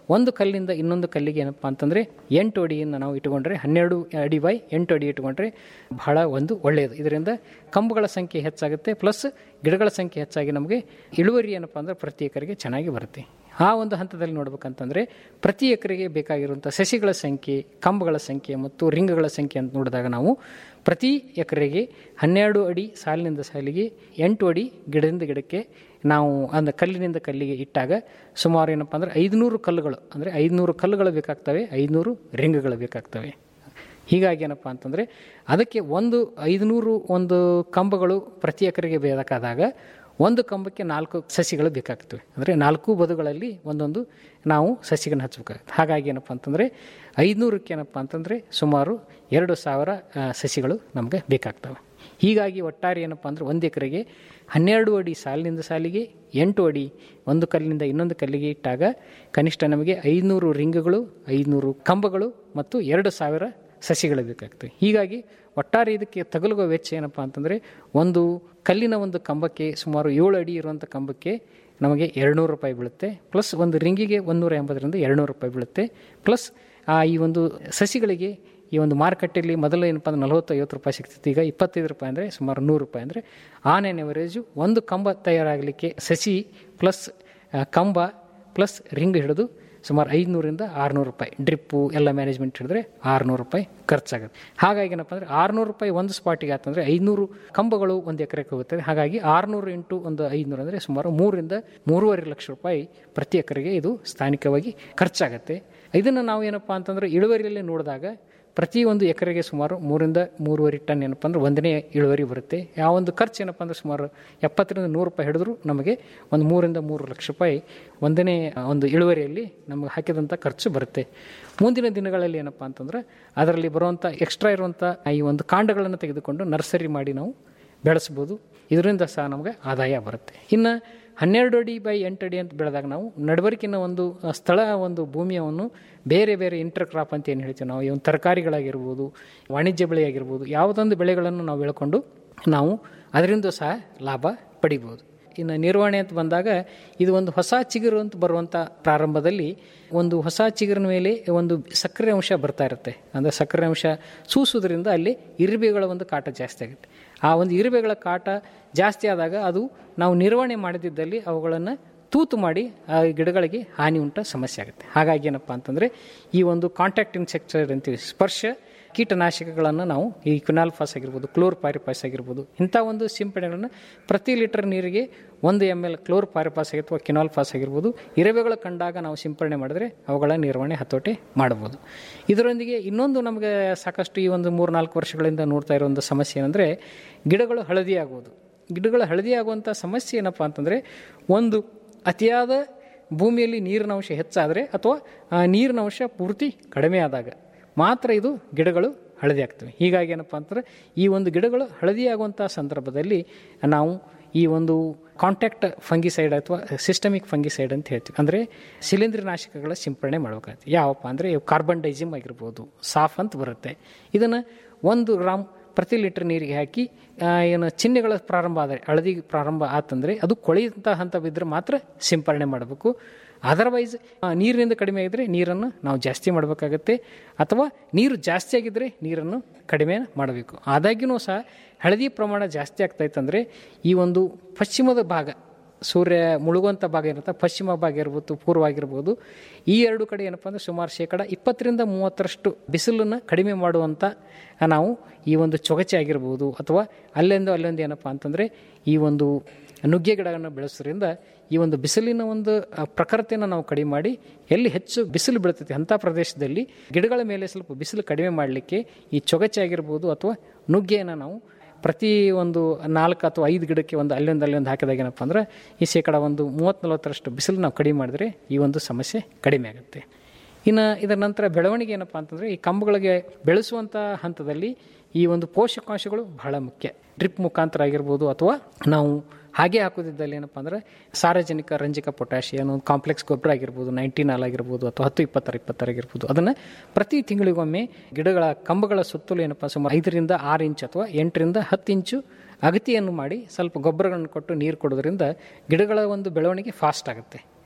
ಒಂದು ಕಲ್ಲಿಂದ ಇನ್ನೊಂದು ಕಲ್ಲಿಗೆ ಏನಪ್ಪ ಅಂತಂದರೆ ಎಂಟು ಅಡಿಯನ್ನು ನಾವು ಇಟ್ಟುಕೊಂಡ್ರೆ ಹನ್ನೆರಡು ಅಡಿ ಬೈ ಎಂಟು ಅಡಿ ಇಟ್ಟುಕೊಂಡ್ರೆ ಬಹಳ ಒಂದು ಒಳ್ಳೆಯದು ಇದರಿಂದ ಕಂಬಗಳ ಸಂಖ್ಯೆ ಹೆಚ್ಚಾಗುತ್ತೆ ಪ್ಲಸ್ ಗಿಡಗಳ ಸಂಖ್ಯೆ ಹೆಚ್ಚಾಗಿ ನಮಗೆ ಇಳುವರಿ ಏನಪ್ಪ ಅಂದರೆ ಪ್ರತಿ ಎಕರೆಗೆ ಚೆನ್ನಾಗಿ ಬರುತ್ತೆ ಆ ಒಂದು ಹಂತದಲ್ಲಿ ನೋಡ್ಬೇಕಂತಂದರೆ ಪ್ರತಿ ಎಕರೆಗೆ ಬೇಕಾಗಿರುವಂಥ ಸಸಿಗಳ ಸಂಖ್ಯೆ ಕಂಬಗಳ ಸಂಖ್ಯೆ ಮತ್ತು ರಿಂಗ್ಗಳ ಸಂಖ್ಯೆ ಅಂತ ನೋಡಿದಾಗ ನಾವು ಪ್ರತಿ ಎಕರೆಗೆ ಹನ್ನೆರಡು ಅಡಿ ಸಾಲಿನಿಂದ ಸಾಲಿಗೆ ಎಂಟು ಅಡಿ ಗಿಡದಿಂದ ಗಿಡಕ್ಕೆ ನಾವು ಅಂದ ಕಲ್ಲಿನಿಂದ ಕಲ್ಲಿಗೆ ಇಟ್ಟಾಗ ಸುಮಾರು ಏನಪ್ಪ ಅಂದರೆ ಐದುನೂರು ಕಲ್ಲುಗಳು ಅಂದರೆ ಐದುನೂರು ಕಲ್ಲುಗಳು ಬೇಕಾಗ್ತವೆ ಐದುನೂರು ರಿಂಗ್ಗಳು ಬೇಕಾಗ್ತವೆ ಹೀಗಾಗಿ ಏನಪ್ಪ ಅಂತಂದರೆ ಅದಕ್ಕೆ ಒಂದು ಐದುನೂರು ಒಂದು ಕಂಬಗಳು ಪ್ರತಿ ಎಕರೆಗೆ ಬೇಕಾದಾಗ ಒಂದು ಕಂಬಕ್ಕೆ ನಾಲ್ಕು ಸಸಿಗಳು ಬೇಕಾಗ್ತವೆ ಅಂದರೆ ನಾಲ್ಕು ಬದುಗಳಲ್ಲಿ ಒಂದೊಂದು ನಾವು ಸಸಿಗಳನ್ನು ಹಚ್ಚಬೇಕಾಗುತ್ತೆ ಹಾಗಾಗಿ ಏನಪ್ಪ ಅಂತಂದರೆ ಐದುನೂರಕ್ಕೆ ಏನಪ್ಪ ಅಂತಂದರೆ ಸುಮಾರು ಎರಡು ಸಾವಿರ ಆ, ಸಸಿಗಳು ನಮಗೆ ಬೇಕಾಗ್ತವೆ ಹೀಗಾಗಿ ಒಟ್ಟಾರೆ ಏನಪ್ಪ ಅಂದರೆ ಒಂದು ಎಕರೆಗೆ ಹನ್ನೆರಡು ಅಡಿ ಸಾಲಿನಿಂದ ಸಾಲಿಗೆ ಎಂಟು ಅಡಿ ಒಂದು ಕಲ್ಲಿನಿಂದ ಇನ್ನೊಂದು ಕಲ್ಲಿಗೆ ಇಟ್ಟಾಗ ಕನಿಷ್ಠ ನಮಗೆ ಐದುನೂರು ರಿಂಗ್ಗಳು ಐದುನೂರು ಕಂಬಗಳು ಮತ್ತು ಎರಡು ಸಾವಿರ ಸಸಿಗಳು ಬೇಕಾಗ್ತವೆ ಹೀಗಾಗಿ ಒಟ್ಟಾರೆ ಇದಕ್ಕೆ ತಗುಲುವ ವೆಚ್ಚ ಏನಪ್ಪ ಅಂತಂದರೆ ಒಂದು ಕಲ್ಲಿನ ಒಂದು ಕಂಬಕ್ಕೆ ಸುಮಾರು ಏಳು ಅಡಿ ಇರುವಂಥ ಕಂಬಕ್ಕೆ ನಮಗೆ ಎರಡುನೂರು ರೂಪಾಯಿ ಬೀಳುತ್ತೆ ಪ್ಲಸ್ ಒಂದು ರಿಂಗಿಗೆ ಒಂದೂರ ಎಂಬತ್ತರಿಂದ ಎರಡುನೂರು ರೂಪಾಯಿ ಬೀಳುತ್ತೆ ಪ್ಲಸ್ ಆ ಈ ಒಂದು ಸಸಿಗಳಿಗೆ ಈ ಒಂದು ಮಾರುಕಟ್ಟೆಯಲ್ಲಿ ಮೊದಲು ಏನಪ್ಪ ಅಂದ್ರೆ ನಲವತ್ತು ಐವತ್ತು ರೂಪಾಯಿ ಸಿಗ್ತಿತ್ತು ಈಗ ಇಪ್ಪತ್ತೈದು ರೂಪಾಯಿ ಅಂದರೆ ಸುಮಾರು ನೂರು ರೂಪಾಯಿ ಅಂದರೆ ಆನ್ ಆನ್ ಎವರೇಜು ಒಂದು ಕಂಬ ತಯಾರಾಗಲಿಕ್ಕೆ ಸಸಿ ಪ್ಲಸ್ ಆ, ಕಂಬ ಪ್ಲಸ್ ರಿಂಗ್ ಹಿಡಿದು ಸುಮಾರು ಐದುನೂರಿಂದ ಆರುನೂರು ರೂಪಾಯಿ ಡ್ರಿಪ್ಪು ಎಲ್ಲ ಮ್ಯಾನೇಜ್ಮೆಂಟ್ ಹಿಡಿದ್ರೆ ಆರುನೂರು ರೂಪಾಯಿ ಖರ್ಚಾಗುತ್ತೆ ಹಾಗಾಗಿ ಏನಪ್ಪ ಅಂದರೆ ಆರುನೂರು ರೂಪಾಯಿ ಒಂದು ಸ್ಪಾಟಿಗೆ ಆತಂದರೆ ಐದುನೂರು ಕಂಬಗಳು ಒಂದು ಎಕರೆಗೆ ಹೋಗುತ್ತದೆ ಹಾಗಾಗಿ ಆರುನೂರು ಇಂಟು ಒಂದು ಐದುನೂರು ಅಂದರೆ ಸುಮಾರು ಮೂರರಿಂದ ಮೂರುವರೆ ಲಕ್ಷ ರೂಪಾಯಿ ಪ್ರತಿ ಎಕರೆಗೆ ಇದು ಸ್ಥಾನಿಕವಾಗಿ ಖರ್ಚಾಗತ್ತೆ ಇದನ್ನು ನಾವು ಏನಪ್ಪ ಅಂತಂದರೆ ಇಳುವರಿಯಲ್ಲಿ ನೋಡಿದಾಗ ಪ್ರತಿ ಒಂದು ಎಕರೆಗೆ ಸುಮಾರು ಮೂರಿಂದ ಮೂರುವರೆ ಟನ್ ಏನಪ್ಪ ಅಂದ್ರೆ ಒಂದನೇ ಇಳುವರಿ ಬರುತ್ತೆ ಆ ಒಂದು ಖರ್ಚು ಏನಪ್ಪ ಅಂದ್ರೆ ಸುಮಾರು ಎಪ್ಪತ್ತರಿಂದ ನೂರು ರೂಪಾಯಿ ಹಿಡಿದ್ರು ನಮಗೆ ಒಂದು ಮೂರಿಂದ ಮೂರು ಲಕ್ಷ ರೂಪಾಯಿ ಒಂದನೇ ಒಂದು ಇಳುವರಿಯಲ್ಲಿ ನಮಗೆ ಹಾಕಿದಂಥ ಖರ್ಚು ಬರುತ್ತೆ ಮುಂದಿನ ದಿನಗಳಲ್ಲಿ ಏನಪ್ಪ ಅಂತಂದ್ರೆ ಅದರಲ್ಲಿ ಬರುವಂಥ ಎಕ್ಸ್ಟ್ರಾ ಇರುವಂಥ ಈ ಒಂದು ಕಾಂಡಗಳನ್ನು ತೆಗೆದುಕೊಂಡು ನರ್ಸರಿ ಮಾಡಿ ನಾವು ಬೆಳೆಸ್ಬೋದು ಇದರಿಂದ ಸಹ ನಮಗೆ ಆದಾಯ ಬರುತ್ತೆ ಇನ್ನು ಹನ್ನೆರಡು ಅಡಿ ಬೈ ಎಂಟು ಅಡಿ ಅಂತ ಬೆಳೆದಾಗ ನಾವು ನಡವರಿಕಿನ ಒಂದು ಆ, ಸ್ಥಳ ಒಂದು ಭೂಮಿಯನ್ನು ಬೇರೆ ಬೇರೆ ಇಂಟರ್ ಕ್ರಾಪ್ ಅಂತ ಏನು ಹೇಳ್ತೀವಿ ನಾವು ಈ ಒಂದು ತರಕಾರಿಗಳಾಗಿರ್ಬೋದು ವಾಣಿಜ್ಯ ಬೆಳೆ ಆಗಿರ್ಬೋದು ಯಾವುದೊಂದು ಬೆಳೆಗಳನ್ನು ನಾವು ಬೆಳ್ಕೊಂಡು ನಾವು ಅದರಿಂದ ಸಹ ಲಾಭ ಪಡಿಬೋದು ಇನ್ನು ನಿರ್ವಹಣೆ ಅಂತ ಬಂದಾಗ ಇದು ಒಂದು ಹೊಸ ಚಿಗುರು ಅಂತ ಬರುವಂಥ ಪ್ರಾರಂಭದಲ್ಲಿ ಒಂದು ಹೊಸ ಚಿಗುರಿನ ಮೇಲೆ ಒಂದು ಸಕ್ಕರೆ ಅಂಶ ಬರ್ತಾ ಇರುತ್ತೆ ಅಂದರೆ ಸಕ್ಕರೆ ಅಂಶ ಸೂಸೋದ್ರಿಂದ ಅಲ್ಲಿ ಇರುಬೆಗಳ ಒಂದು ಕಾಟ ಜಾಸ್ತಿ ಆಗುತ್ತೆ ಆ ಒಂದು ಇರುಬೆಗಳ ಕಾಟ ಜಾಸ್ತಿ ಆದಾಗ ಅದು ನಾವು ನಿರ್ವಹಣೆ ಮಾಡದಿದ್ದಲ್ಲಿ ಅವುಗಳನ್ನು ತೂತು ಮಾಡಿ ಆ ಗಿಡಗಳಿಗೆ ಹಾನಿ ಉಂಟ ಸಮಸ್ಯೆ ಆಗುತ್ತೆ ಹಾಗಾಗಿ ಏನಪ್ಪ ಅಂತಂದರೆ ಈ ಒಂದು ಕಾಂಟ್ಯಾಕ್ಟ್ ಇನ್ಸೆಕ್ಟೈಡ್ ಅಂತೀವಿ ಸ್ಪರ್ಶ ಕೀಟನಾಶಕಗಳನ್ನು ನಾವು ಈ ಕ್ವಿನಾಲ್ಫಾಸ್ ಆಗಿರ್ಬೋದು ಕ್ಲೋರ್ ಪಾರಿಪಾಸ್ ಆಗಿರ್ಬೋದು ಇಂಥ ಒಂದು ಸಿಂಪಡಣೆಗಳನ್ನು ಪ್ರತಿ ಲೀಟರ್ ನೀರಿಗೆ ಒಂದು ಎಮ್ ಎಲ್ ಕ್ಲೋರ್ ಪಾರಿಪಾಸ್ ಅಥವಾ ಕಿನಾಲ್ಫಾಸ್ ಆಗಿರ್ಬೋದು ಇರುವೆಗಳು ಕಂಡಾಗ ನಾವು ಸಿಂಪಡಣೆ ಮಾಡಿದ್ರೆ ಅವುಗಳ ನಿರ್ವಹಣೆ ಹತೋಟಿ ಮಾಡ್ಬೋದು ಇದರೊಂದಿಗೆ ಇನ್ನೊಂದು ನಮಗೆ ಸಾಕಷ್ಟು ಈ ಒಂದು ಮೂರು ನಾಲ್ಕು ವರ್ಷಗಳಿಂದ ನೋಡ್ತಾ ಇರೋ ಒಂದು ಸಮಸ್ಯೆ ಏನಂದರೆ ಗಿಡಗಳು ಹಳದಿ ಆಗುವುದು ಗಿಡಗಳು ಹಳದಿ ಆಗುವಂಥ ಸಮಸ್ಯೆ ಏನಪ್ಪ ಅಂತಂದರೆ ಒಂದು ಅತಿಯಾದ ಭೂಮಿಯಲ್ಲಿ ನೀರಿನ ಅಂಶ ಹೆಚ್ಚಾದರೆ ಅಥವಾ ಆ ನೀರಿನ ಅಂಶ ಪೂರ್ತಿ ಕಡಿಮೆ ಆದಾಗ ಮಾತ್ರ ಇದು ಗಿಡಗಳು ಹಳದಿ ಆಗ್ತವೆ ಹೀಗಾಗಿ ಏನಪ್ಪ ಅಂತಂದರೆ ಈ ಒಂದು ಗಿಡಗಳು ಹಳದಿ ಆಗುವಂಥ ಸಂದರ್ಭದಲ್ಲಿ ನಾವು ಈ ಒಂದು ಕಾಂಟ್ಯಾಕ್ಟ್ ಫಂಗಿಸೈಡ್ ಅಥವಾ ಸಿಸ್ಟಮಿಕ್ ಫಂಗಿಸೈಡ್ ಅಂತ ಹೇಳ್ತೀವಿ ಅಂದರೆ ಶಿಲೀಂಧ್ರನಾಶಕಗಳ ಸಿಂಪಡಣೆ ಮಾಡಬೇಕಾಗುತ್ತೆ ಯಾವಪ್ಪ ಅಂದರೆ ಕಾರ್ಬನ್ ಡೈಜಿಮ್ ಆಗಿರ್ಬೋದು ಸಾಫ್ ಅಂತ ಬರುತ್ತೆ ಇದನ್ನು ಒಂದು ಗ್ರಾಮ್ ಪ್ರತಿ ಲೀಟರ್ ನೀರಿಗೆ ಹಾಕಿ ಆ, ಏನು ಚಿಹ್ನೆಗಳ ಪ್ರಾರಂಭ ಆದರೆ ಹಳದಿ ಪ್ರಾರಂಭ ಆತಂದರೆ ಅದು ಕೊಳೆಯುವಂಥ ಹಂತ ಬಿದ್ದರೆ ಮಾತ್ರ ಸಿಂಪರಣೆ ಮಾಡಬೇಕು ಅದರ್ವೈಸ್ ನೀರಿನಿಂದ ಕಡಿಮೆ ಆಗಿದ್ದರೆ ನೀರನ್ನು ನಾವು ಜಾಸ್ತಿ ಮಾಡಬೇಕಾಗತ್ತೆ ಅಥವಾ ನೀರು ಜಾಸ್ತಿ ಆಗಿದ್ದರೆ ನೀರನ್ನು ಕಡಿಮೆ ಮಾಡಬೇಕು ಆದಾಗ್ಯೂ ಸಹ ಹಳದಿ ಪ್ರಮಾಣ ಜಾಸ್ತಿ ಆಗ್ತಾಯಿತ್ತಂದರೆ ಈ ಒಂದು ಪಶ್ಚಿಮದ ಭಾಗ ಸೂರ್ಯ ಮುಳುಗುವಂಥ ಭಾಗ ಇರುತ್ತೆ ಪಶ್ಚಿಮ ಭಾಗ ಇರ್ಬೋದು ಪೂರ್ವ ಆಗಿರ್ಬೋದು ಈ ಎರಡು ಕಡೆ ಏನಪ್ಪ ಅಂದರೆ ಸುಮಾರು ಶೇಕಡ ಇಪ್ಪತ್ತರಿಂದ ಮೂವತ್ತರಷ್ಟು ಬಿಸಿಲನ್ನು ಕಡಿಮೆ ಮಾಡುವಂಥ ನಾವು ಈ ಒಂದು ಚೊಗಚೆ ಆಗಿರ್ಬೋದು ಅಥವಾ ಅಲ್ಲೊಂದು ಅಲ್ಲೊಂದು ಏನಪ್ಪ ಅಂತಂದರೆ ಈ ಒಂದು ನುಗ್ಗೆ ಗಿಡಗಳನ್ನು ಬೆಳೆಸೋದ್ರಿಂದ ಈ ಒಂದು ಬಿಸಿಲಿನ ಒಂದು ಆ, ಪ್ರಖರತೆಯನ್ನು ನಾವು ಕಡಿಮೆ ಮಾಡಿ ಎಲ್ಲಿ ಹೆಚ್ಚು ಬಿಸಿಲು ಬೀಳ್ತೈತೆ ಅಂಥ ಪ್ರದೇಶದಲ್ಲಿ ಗಿಡಗಳ ಮೇಲೆ ಸ್ವಲ್ಪ ಬಿಸಿಲು ಕಡಿಮೆ ಮಾಡಲಿಕ್ಕೆ ಈ ಚೊಗಚೆ ಆಗಿರ್ಬೋದು ಅಥವಾ ನುಗ್ಗೆಯನ್ನು ನಾವು ಪ್ರತಿ ಒಂದು ನಾಲ್ಕು ಅಥವಾ ಐದು ಗಿಡಕ್ಕೆ ಒಂದು ಅಲ್ಲೊಂದು ಅಲ್ಲೊಂದು ಹಾಕಿದಾಗ ಏನಪ್ಪ ಅಂದ್ರೆ ಈ ಶೇಕಡ ಒಂದು ಮೂವತ್ತು ನಲವತ್ತರಷ್ಟು ಬಿಸಿಲು ನಾವು ಕಡಿಮೆ ಮಾಡಿದ್ರೆ ಈ ಒಂದು ಸಮಸ್ಯೆ ಕಡಿಮೆ ಆಗುತ್ತೆ ಇನ್ನು ಇದರ ನಂತರ ಬೆಳವಣಿಗೆ ಏನಪ್ಪ ಅಂತಂದರೆ ಈ ಕಂಬಗಳಿಗೆ ಬೆಳೆಸುವಂಥ ಹಂತದಲ್ಲಿ ಈ ಒಂದು ಪೋಷಕಾಂಶಗಳು ಬಹಳ ಮುಖ್ಯ ಡ್ರಿಪ್ ಮುಖಾಂತರ ಆಗಿರ್ಬೋದು ಅಥವಾ ನಾವು ಹಾಗೆ ಹಾಕೋದಿದ್ದಲ್ಲಿ ಏನಪ್ಪ ಅಂದರೆ ಸಾರ್ವಜನಿಕ ರಂಜಕ ಪೊಟ್ಯಾಷಿಯಂ ಒಂದು ಕಾಂಪ್ಲೆಕ್ಸ್ ಗೊಬ್ಬರ ಆಗಿರ್ಬೋದು ನೈಂಟೀನ್ ಹಾಲ್ ಆಗಿರ್ಬೋದು ಅಥವಾ ಹತ್ತು ಇಪ್ಪತ್ತರ ಇಪ್ಪತ್ತರ ಆಗಿರ್ಬೋದು ಅದನ್ನು ಪ್ರತಿ ತಿಂಗಳಿಗೊಮ್ಮೆ ಗಿಡಗಳ ಕಂಬಗಳ ಸುತ್ತಲೂ ಏನಪ್ಪ ಸುಮಾರು ಐದರಿಂದ ಆರು ಇಂಚು ಅಥವಾ ಎಂಟರಿಂದ ಹತ್ತು ಇಂಚು ಅಗತಿಯನ್ನು ಮಾಡಿ ಸ್ವಲ್ಪ ಗೊಬ್ಬರಗಳನ್ನು ಕೊಟ್ಟು ನೀರು ಕೊಡೋದ್ರಿಂದ ಗಿಡಗಳ ಒಂದು ಬೆಳವಣಿಗೆ ಫಾಸ್ಟ್ ಆಗುತ್ತೆ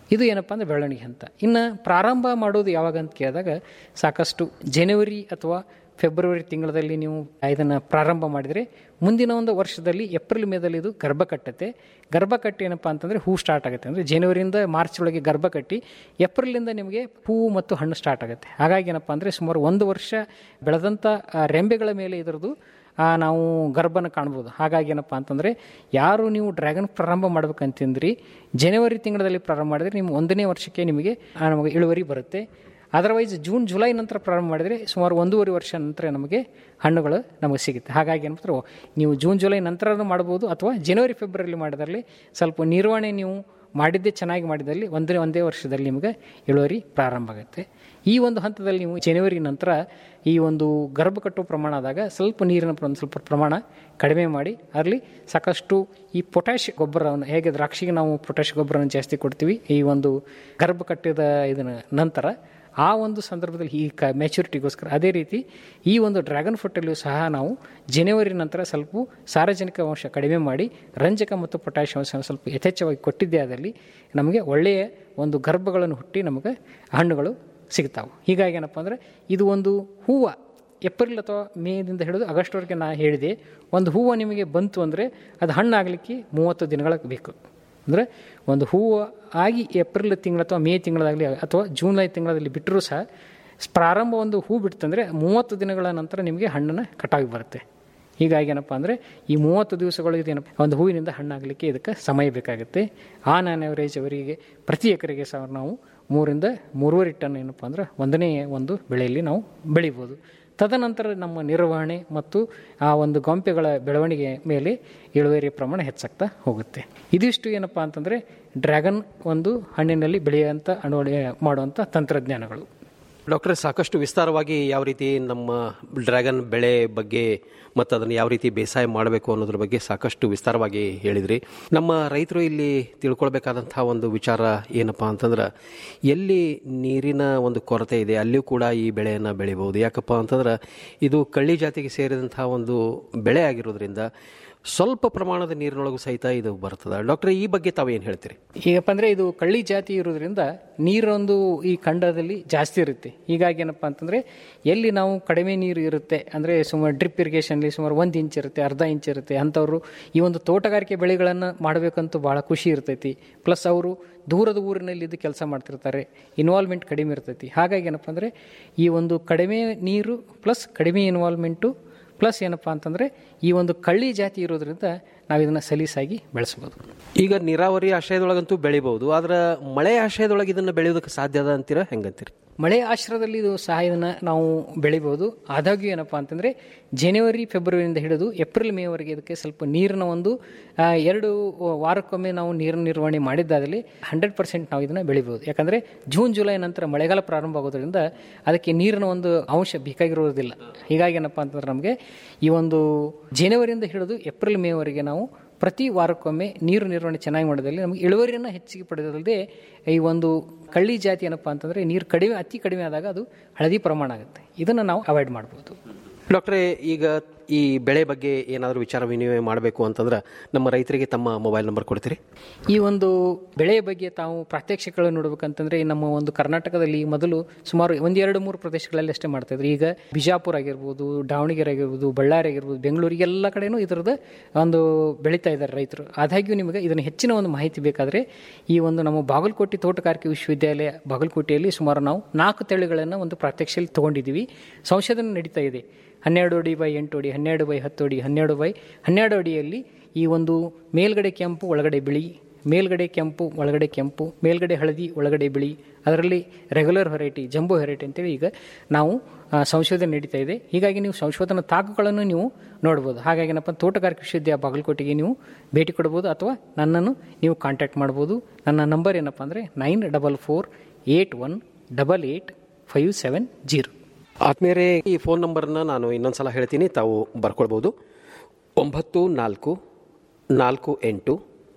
ಇದು ಏನಪ್ಪ ಅಂದರೆ ಬೆಳವಣಿಗೆ ಹಂತ ಇನ್ನು ಪ್ರಾರಂಭ ಮಾಡೋದು ಯಾವಾಗ ಅಂತ ಕೇಳಿದಾಗ ಸಾಕಷ್ಟು ಜನವರಿ ಅಥವಾ ಫೆಬ್ರವರಿ ತಿಂಗಳಲ್ಲಿ ನೀವು ಇದನ್ನು ಪ್ರಾರಂಭ ಮಾಡಿದರೆ ಮುಂದಿನ ಒಂದು ವರ್ಷದಲ್ಲಿ ಏಪ್ರಿಲ್ ಮೇದಲ್ಲಿ ಇದು ಗರ್ಭ ಕಟ್ಟುತ್ತೆ ಗರ್ಭ ಕಟ್ಟಿ ಏನಪ್ಪ ಅಂತಂದರೆ ಹೂ ಸ್ಟಾರ್ಟ್ ಆಗುತ್ತೆ ಅಂದರೆ ಜನವರಿಯಿಂದ ಮಾರ್ಚ್ ಒಳಗೆ ಗರ್ಭ ಕಟ್ಟಿ ಏಪ್ರಿಲಿಂದ ನಿಮಗೆ ಹೂವು ಮತ್ತು ಹಣ್ಣು ಸ್ಟಾರ್ಟ್ ಆಗುತ್ತೆ ಹಾಗಾಗಿ ಏನಪ್ಪ ಅಂದರೆ ಸುಮಾರು ಒಂದು ವರ್ಷ ಬೆಳೆದಂಥ ಆ, ರೆಂಬೆಗಳ ಮೇಲೆ ಇದರದ್ದು ಆ, ನಾವು ಗರ್ಭನ ಕಾಣ್ಬೋದು ಹಾಗಾಗಿ ಏನಪ್ಪ ಅಂತಂದರೆ ಯಾರು ನೀವು ಡ್ರ್ಯಾಗನ್ ಪ್ರಾರಂಭ ಮಾಡ್ಬೇಕಂತಂದ್ರಿ ಜನವರಿ ತಿಂಗಳಲ್ಲಿ ಪ್ರಾರಂಭ ಮಾಡಿದರೆ ನಿಮ್ಮ ಒಂದನೇ ವರ್ಷಕ್ಕೆ ನಿಮಗೆ ಆ, ನಮಗೆ ಇಳುವರಿ ಬರುತ್ತೆ ಅದರ್ವೈಸ್ ಜೂನ್ ಜುಲೈ ನಂತರ ಪ್ರಾರಂಭ ಮಾಡಿದರೆ ಸುಮಾರು ಒಂದೂವರೆ ವರ್ಷ ನಂತರ ನಮಗೆ ಹಣ್ಣುಗಳು ನಮಗೆ ಸಿಗುತ್ತೆ ಹಾಗಾಗಿ ಏನಂತಾರೆ ನೀವು ಜೂನ್ ಜುಲೈ ನಂತರನೂ ಮಾಡ್ಬೋದು ಅಥವಾ ಜನವರಿ ಫೆಬ್ರವರಿ ಮಾಡಿದಲ್ಲಿ ಸ್ವಲ್ಪ ನಿರ್ವಹಣೆ ನೀವು ಮಾಡಿದ್ದೇ ಚೆನ್ನಾಗಿ ಮಾಡಿದಲ್ಲಿ ಒಂದೇ ಒಂದೇ ವರ್ಷದಲ್ಲಿ ನಿಮಗೆ ಇಳುವರಿ ಪ್ರಾರಂಭ ಆಗುತ್ತೆ ಈ ಒಂದು ಹಂತದಲ್ಲಿ ನೀವು ಜನವರಿ ನಂತರ ಈ ಒಂದು ಗರ್ಭ ಕಟ್ಟುವ ಪ್ರಮಾಣ ಆದಾಗ ಸ್ವಲ್ಪ ನೀರಿನ ಒಂದು ಸ್ವಲ್ಪ ಪ್ರಮಾಣ ಕಡಿಮೆ ಮಾಡಿ ಅದರಲ್ಲಿ ಸಾಕಷ್ಟು ಈ ಪೊಟ್ಯಾಶ್ ಗೊಬ್ಬರವನ್ನು ಹೇಗೆ ದ್ರಾಕ್ಷಿಗೆ ನಾವು ಪೊಟ್ಯಾಶ್ ಗೊಬ್ಬರವನ್ನು ಜಾಸ್ತಿ ಕೊಡ್ತೀವಿ ಈ ಒಂದು ಗರ್ಭ ಕಟ್ಟಿದ ಇದನ್ನ ನಂತರ ಆ ಒಂದು ಸಂದರ್ಭದಲ್ಲಿ ಈ ಕ ಮೆಚುರಿಟಿಗೋಸ್ಕರ ಅದೇ ರೀತಿ ಈ ಒಂದು ಡ್ರ್ಯಾಗನ್ ಫ್ರೂಟಲ್ಲಿಯೂ ಸಹ ನಾವು ಜನವರಿ ನಂತರ ಸ್ವಲ್ಪ ಸಾರ್ವಜನಿಕ ಅಂಶ ಕಡಿಮೆ ಮಾಡಿ ರಂಜಕ ಮತ್ತು ಪೊಟ್ಯಾಷ್ ಅಂಶ ಸ್ವಲ್ಪ ಯಥೇಚ್ಛವಾಗಿ ಕೊಟ್ಟಿದ್ದೇ ಆದಲ್ಲಿ ನಮಗೆ ಒಳ್ಳೆಯ ಒಂದು ಗರ್ಭಗಳನ್ನು ಹುಟ್ಟಿ ನಮಗೆ ಹಣ್ಣುಗಳು ಸಿಗ್ತಾವೆ ಹೀಗಾಗಿ ಏನಪ್ಪ ಅಂದರೆ ಇದು ಒಂದು ಹೂವು ಏಪ್ರಿಲ್ ಅಥವಾ ಮೇದಿಂದ ಹಿಡಿದು ಆಗಸ್ಟ್ವರೆಗೆ ನಾ ಹೇಳಿದೆ ಒಂದು ಹೂವು ನಿಮಗೆ ಬಂತು ಅಂದರೆ ಅದು ಹಣ್ಣಾಗಲಿಕ್ಕೆ ಮೂವತ್ತು ದಿನಗಳ ಬೇಕು ಅಂದರೆ ಒಂದು ಹೂವು ಆಗಿ ಏಪ್ರಿಲ್ ತಿಂಗಳು ಅಥವಾ ಮೇ ತಿಂಗಳಾಗಲಿ ಅಥವಾ ಜೂನ್ಲೈ ತಿಂಗಳಲ್ಲಿ ಬಿಟ್ಟರೂ ಸಹ ಪ್ರಾರಂಭ ಒಂದು ಹೂ ಬಿಡ್ತಂದರೆ ಮೂವತ್ತು ದಿನಗಳ ನಂತರ ನಿಮಗೆ ಹಣ್ಣನ್ನು ಕಟಾಗಿ ಬರುತ್ತೆ ಹೀಗಾಗಿ ಏನಪ್ಪ ಅಂದರೆ ಈ ಮೂವತ್ತು ದಿವಸಗಳು ಏನಪ್ಪ ಒಂದು ಹೂವಿನಿಂದ ಹಣ್ಣಾಗಲಿಕ್ಕೆ ಇದಕ್ಕೆ ಸಮಯ ಬೇಕಾಗುತ್ತೆ ಆ ನಾನ್ ಅವರೇಜ್ ಅವರಿಗೆ ಪ್ರತಿ ಎಕರೆಗೆ ಸಹ ನಾವು ಮೂರಿಂದ ಮೂರುವರೆ ಟನ್ ಏನಪ್ಪ ಅಂದ್ರೆ ಒಂದನೇ ಒಂದು ಬೆಳೆಯಲ್ಲಿ ನಾವು ಬೆಳಿಬೋದು ತದನಂತರ ನಮ್ಮ ನಿರ್ವಹಣೆ ಮತ್ತು ಆ ಒಂದು ಗೊಂಪೆಗಳ ಬೆಳವಣಿಗೆ ಮೇಲೆ ಇಳುವರಿ ಪ್ರಮಾಣ ಹೆಚ್ಚಾಗ್ತಾ ಹೋಗುತ್ತೆ ಇದಿಷ್ಟು ಏನಪ್ಪ ಅಂತಂದರೆ ಡ್ರ್ಯಾಗನ್ ಒಂದು ಹಣ್ಣಿನಲ್ಲಿ ಬೆಳೆಯುವಂಥ ಅಳವಡಿಕೆ ಮಾಡುವಂಥ ತಂತ್ರಜ್ಞಾನಗಳು ಡಾಕ್ಟ್ರೆ ಸಾಕಷ್ಟು ವಿಸ್ತಾರವಾಗಿ ಯಾವ ರೀತಿ ನಮ್ಮ ಡ್ರ್ಯಾಗನ್ ಬೆಳೆ ಬಗ್ಗೆ ಮತ್ತು ಅದನ್ನು ಯಾವ ರೀತಿ ಬೇಸಾಯ ಮಾಡಬೇಕು ಅನ್ನೋದ್ರ ಬಗ್ಗೆ ಸಾಕಷ್ಟು ವಿಸ್ತಾರವಾಗಿ ಹೇಳಿದ್ರಿ ನಮ್ಮ ರೈತರು ಇಲ್ಲಿ ತಿಳ್ಕೊಳ್ಬೇಕಾದಂತಹ ಒಂದು ವಿಚಾರ ಏನಪ್ಪಾ ಅಂತಂದ್ರೆ ಎಲ್ಲಿ ನೀರಿನ ಒಂದು ಕೊರತೆ ಇದೆ ಅಲ್ಲಿಯೂ ಕೂಡ ಈ ಬೆಳೆಯನ್ನು ಬೆಳಿಬಹುದು ಯಾಕಪ್ಪ ಅಂತಂದ್ರೆ ಇದು ಕಳ್ಳಿ ಜಾತಿಗೆ ಸೇರಿದಂತಹ ಒಂದು ಬೆಳೆ ಆಗಿರೋದ್ರಿಂದ ಸ್ವಲ್ಪ ಪ್ರಮಾಣದ ನೀರಿನೊಳಗೂ ಸಹಿತ ಇದು ಬರ್ತದೆ ಡಾಕ್ಟ್ರೆ ಈ ಬಗ್ಗೆ ತಾವೇನು ಹೇಳ್ತೀರಿ ಈಗಪ್ಪ ಅಂದರೆ ಇದು ಕಳ್ಳಿ ಜಾತಿ ಇರೋದ್ರಿಂದ ನೀರೊಂದು ಈ ಖಂಡದಲ್ಲಿ ಜಾಸ್ತಿ ಇರುತ್ತೆ ಹೀಗಾಗಿ ಏನಪ್ಪ ಅಂತಂದರೆ ಎಲ್ಲಿ ನಾವು ಕಡಿಮೆ ನೀರು ಇರುತ್ತೆ ಅಂದರೆ ಸುಮಾರು ಡ್ರಿಪ್ ಇರಿಗೇಷನ್ಲಿ ಸುಮಾರು ಒಂದು ಇಂಚ್ ಇರುತ್ತೆ ಅರ್ಧ ಇಂಚ್ ಇರುತ್ತೆ ಅಂಥವ್ರು ಈ ಒಂದು ತೋಟಗಾರಿಕೆ ಬೆಳೆಗಳನ್ನು ಮಾಡಬೇಕಂತೂ ಭಾಳ ಖುಷಿ ಇರ್ತೈತಿ ಪ್ಲಸ್ ಅವರು ದೂರದ ಊರಿನಲ್ಲಿ ಇದು ಕೆಲಸ ಮಾಡ್ತಿರ್ತಾರೆ ಇನ್ವಾಲ್ವ್ಮೆಂಟ್ ಕಡಿಮೆ ಇರ್ತೈತಿ ಹಾಗಾಗಿ ಏನಪ್ಪ ಅಂದರೆ ಈ ಒಂದು ಕಡಿಮೆ ನೀರು ಪ್ಲಸ್ ಕಡಿಮೆ ಇನ್ವಾಲ್ವ್ಮೆಂಟು ಪ್ಲಸ್ ಏನಪ್ಪ ಅಂತಂದರೆ ಈ ಒಂದು ಕಳ್ಳಿ ಜಾತಿ ಇರೋದ್ರಿಂದ ನಾವು ಇದನ್ನು ಸಲೀಸಾಗಿ ಬೆಳೆಸ್ಬೋದು ಈಗ ನೀರಾವರಿ ಆಶ್ರಯದೊಳಗಂತೂ ಬೆಳಿಬಹುದು ಆದ್ರೆ ಮಳೆ ಆಶ್ರಯದೊಳಗೆ ಇದನ್ನು ಬೆಳೆಯೋದಕ್ಕೆ ಸಾಧ್ಯ ಅದ ಅಂತೀರಾ ಹೆಂಗಂತೀರಿ ಮಳೆ ಆಶ್ರಯದಲ್ಲಿ ಇದು ಸಹ ಇದನ್ನು ನಾವು ಬೆಳಿಬೋದು ಆದಾಗ್ಯೂ ಏನಪ್ಪ ಅಂತಂದರೆ ಜನವರಿ ಫೆಬ್ರವರಿಯಿಂದ ಹಿಡಿದು ಏಪ್ರಿಲ್ ಮೇವರೆಗೆ ಇದಕ್ಕೆ ಸ್ವಲ್ಪ ನೀರಿನ ಒಂದು ಆ, ಎರಡು ವಾರಕ್ಕೊಮ್ಮೆ ನಾವು ನೀರಿನ ನಿರ್ವಹಣೆ ಮಾಡಿದ್ದಾದಲ್ಲಿ ಹಂಡ್ರೆಡ್ ಪರ್ಸೆಂಟ್ ನಾವು ಇದನ್ನು ಬೆಳಿಬೋದು ಯಾಕಂದರೆ ಜೂನ್ ಜುಲೈ ನಂತರ ಮಳೆಗಾಲ ಪ್ರಾರಂಭ ಆಗೋದ್ರಿಂದ ಅದಕ್ಕೆ ನೀರಿನ ಒಂದು ಅಂಶ ಬೇಕಾಗಿರೋದಿಲ್ಲ ಹೀಗಾಗಿ ಏನಪ್ಪ ಅಂತಂದ್ರೆ ನಮಗೆ ಈ ಒಂದು ಜನವರಿಯಿಂದ ಹಿಡಿದು ಏಪ್ರಿಲ್ ಮೇವರೆಗೆ ನಾವು ಪ್ರತಿ ವಾರಕ್ಕೊಮ್ಮೆ ನೀರು ನಿರ್ವಹಣೆ ಚೆನ್ನಾಗಿ ಮಾಡೋದ್ರಲ್ಲಿ ನಮಗೆ ಇಳುವರಿಯನ್ನು ಹೆಚ್ಚಿಗೆ ಪಡೆಯೋದಲ್ಲದೆ ಈ ಒಂದು ಕಳ್ಳಿ ಜಾತಿ ಏನಪ್ಪ ಅಂತಂದರೆ ನೀರು ಕಡಿಮೆ ಅತಿ ಕಡಿಮೆ ಆದಾಗ ಅದು ಹಳದಿ ಪ್ರಮಾಣ ಆಗುತ್ತೆ ಇದನ್ನು ನಾವು ಅವಾಯ್ಡ್ ಮಾಡ್ಬೋದು ಡಾಕ್ಟ್ರೆ ಈಗ ಈ ಬೆಳೆ ಬಗ್ಗೆ ಏನಾದರೂ ವಿಚಾರ ವಿನಿಮಯ ಮಾಡಬೇಕು ಅಂತಂದ್ರೆ ನಮ್ಮ ರೈತರಿಗೆ ತಮ್ಮ ಮೊಬೈಲ್ ನಂಬರ್ ಕೊಡ್ತೀರಿ ಈ ಒಂದು ಬೆಳೆಯ ಬಗ್ಗೆ ತಾವು ಪ್ರಾತ್ಯಕ್ಷಿಕಗಳು ನೋಡ್ಬೇಕಂತಂದ್ರೆ ನಮ್ಮ ಒಂದು ಕರ್ನಾಟಕದಲ್ಲಿ ಮೊದಲು ಸುಮಾರು ಒಂದು ಎರಡು ಮೂರು ಪ್ರದೇಶಗಳಲ್ಲಿ ಅಷ್ಟೇ ಮಾಡ್ತಾ ಇದ್ರು ಈಗ ಬಿಜಾಪುರ ಆಗಿರ್ಬೋದು ದಾವಣಗೆರೆ ಆಗಿರ್ಬೋದು ಬಳ್ಳಾರಿ ಆಗಿರ್ಬೋದು ಬೆಂಗಳೂರಿಗೆ ಎಲ್ಲ ಕಡೆನೂ ಇದರದ ಒಂದು ಬೆಳೀತಾ ಇದ್ದಾರೆ ರೈತರು ಆದಾಗ್ಯೂ ನಿಮಗೆ ಇದನ್ನು ಹೆಚ್ಚಿನ ಒಂದು ಮಾಹಿತಿ ಬೇಕಾದರೆ ಈ ಒಂದು ನಮ್ಮ ಬಾಗಲಕೋಟೆ ತೋಟಗಾರಿಕೆ ವಿಶ್ವವಿದ್ಯಾಲಯ ಬಾಗಲಕೋಟೆಯಲ್ಲಿ ಸುಮಾರು ನಾವು ನಾಲ್ಕು ತಳಿಗಳನ್ನು ಒಂದು ಪ್ರಾತ್ಯಕ್ಷಿಯಲ್ಲಿ ತಗೊಂಡಿದ್ದೀವಿ ಸಂಶೋಧನೆ ನಡೀತಾ ಇದೆ ಹನ್ನೆರಡು ಅಡಿ ಬೈ ಎಂಟು ಅಡಿ ಹನ್ನೆರಡು ಬೈ ಹತ್ತು ಅಡಿ ಹನ್ನೆರಡು ಬೈ ಹನ್ನೆರಡು ಅಡಿಯಲ್ಲಿ ಈ ಒಂದು ಮೇಲ್ಗಡೆ ಕೆಂಪು ಒಳಗಡೆ ಬಿಳಿ ಮೇಲ್ಗಡೆ ಕೆಂಪು ಒಳಗಡೆ ಕೆಂಪು ಮೇಲ್ಗಡೆ ಹಳದಿ ಒಳಗಡೆ ಬಿಳಿ ಅದರಲ್ಲಿ ರೆಗ್ಯುಲರ್ ವೆರೈಟಿ ಜಂಬೋ ವೆರೈಟಿ ಅಂತೇಳಿ ಈಗ ನಾವು ಆ, ಸಂಶೋಧನೆ ನಡೀತಾ ಇದೆ ಹೀಗಾಗಿ ನೀವು ಸಂಶೋಧನಾ ತಾಕುಗಳನ್ನು ನೀವು ನೋಡ್ಬೋದು ಹಾಗಾಗಿ ಏನಪ್ಪ ತೋಟಗಾರಿಕೆ ವಿಶ್ವವಿದ್ಯಾಲಯ ಬಾಗಲಕೋಟೆಗೆ ನೀವು ಭೇಟಿ ಕೊಡ್ಬೋದು ಅಥವಾ ನನ್ನನ್ನು ನೀವು ಕಾಂಟ್ಯಾಕ್ಟ್ ಮಾಡ್ಬೋದು ನನ್ನ ನಂಬರ್ ಏನಪ್ಪ ಅಂದರೆ nine double four eight one double eight five seven zero ಆತ್ಮೀಯರೇ ಈ ಫೋನ್ ನಂಬರ್ನ ನಾನು ಇನ್ನೊಂದ್ಸಲ ಹೇಳ್ತೀನಿ ತಾವು ಬರ್ಕೊಳ್ಬೋದು ಒಂಬತ್ತು ನಾಲ್ಕು ನಾಲ್ಕು ಎಂಟು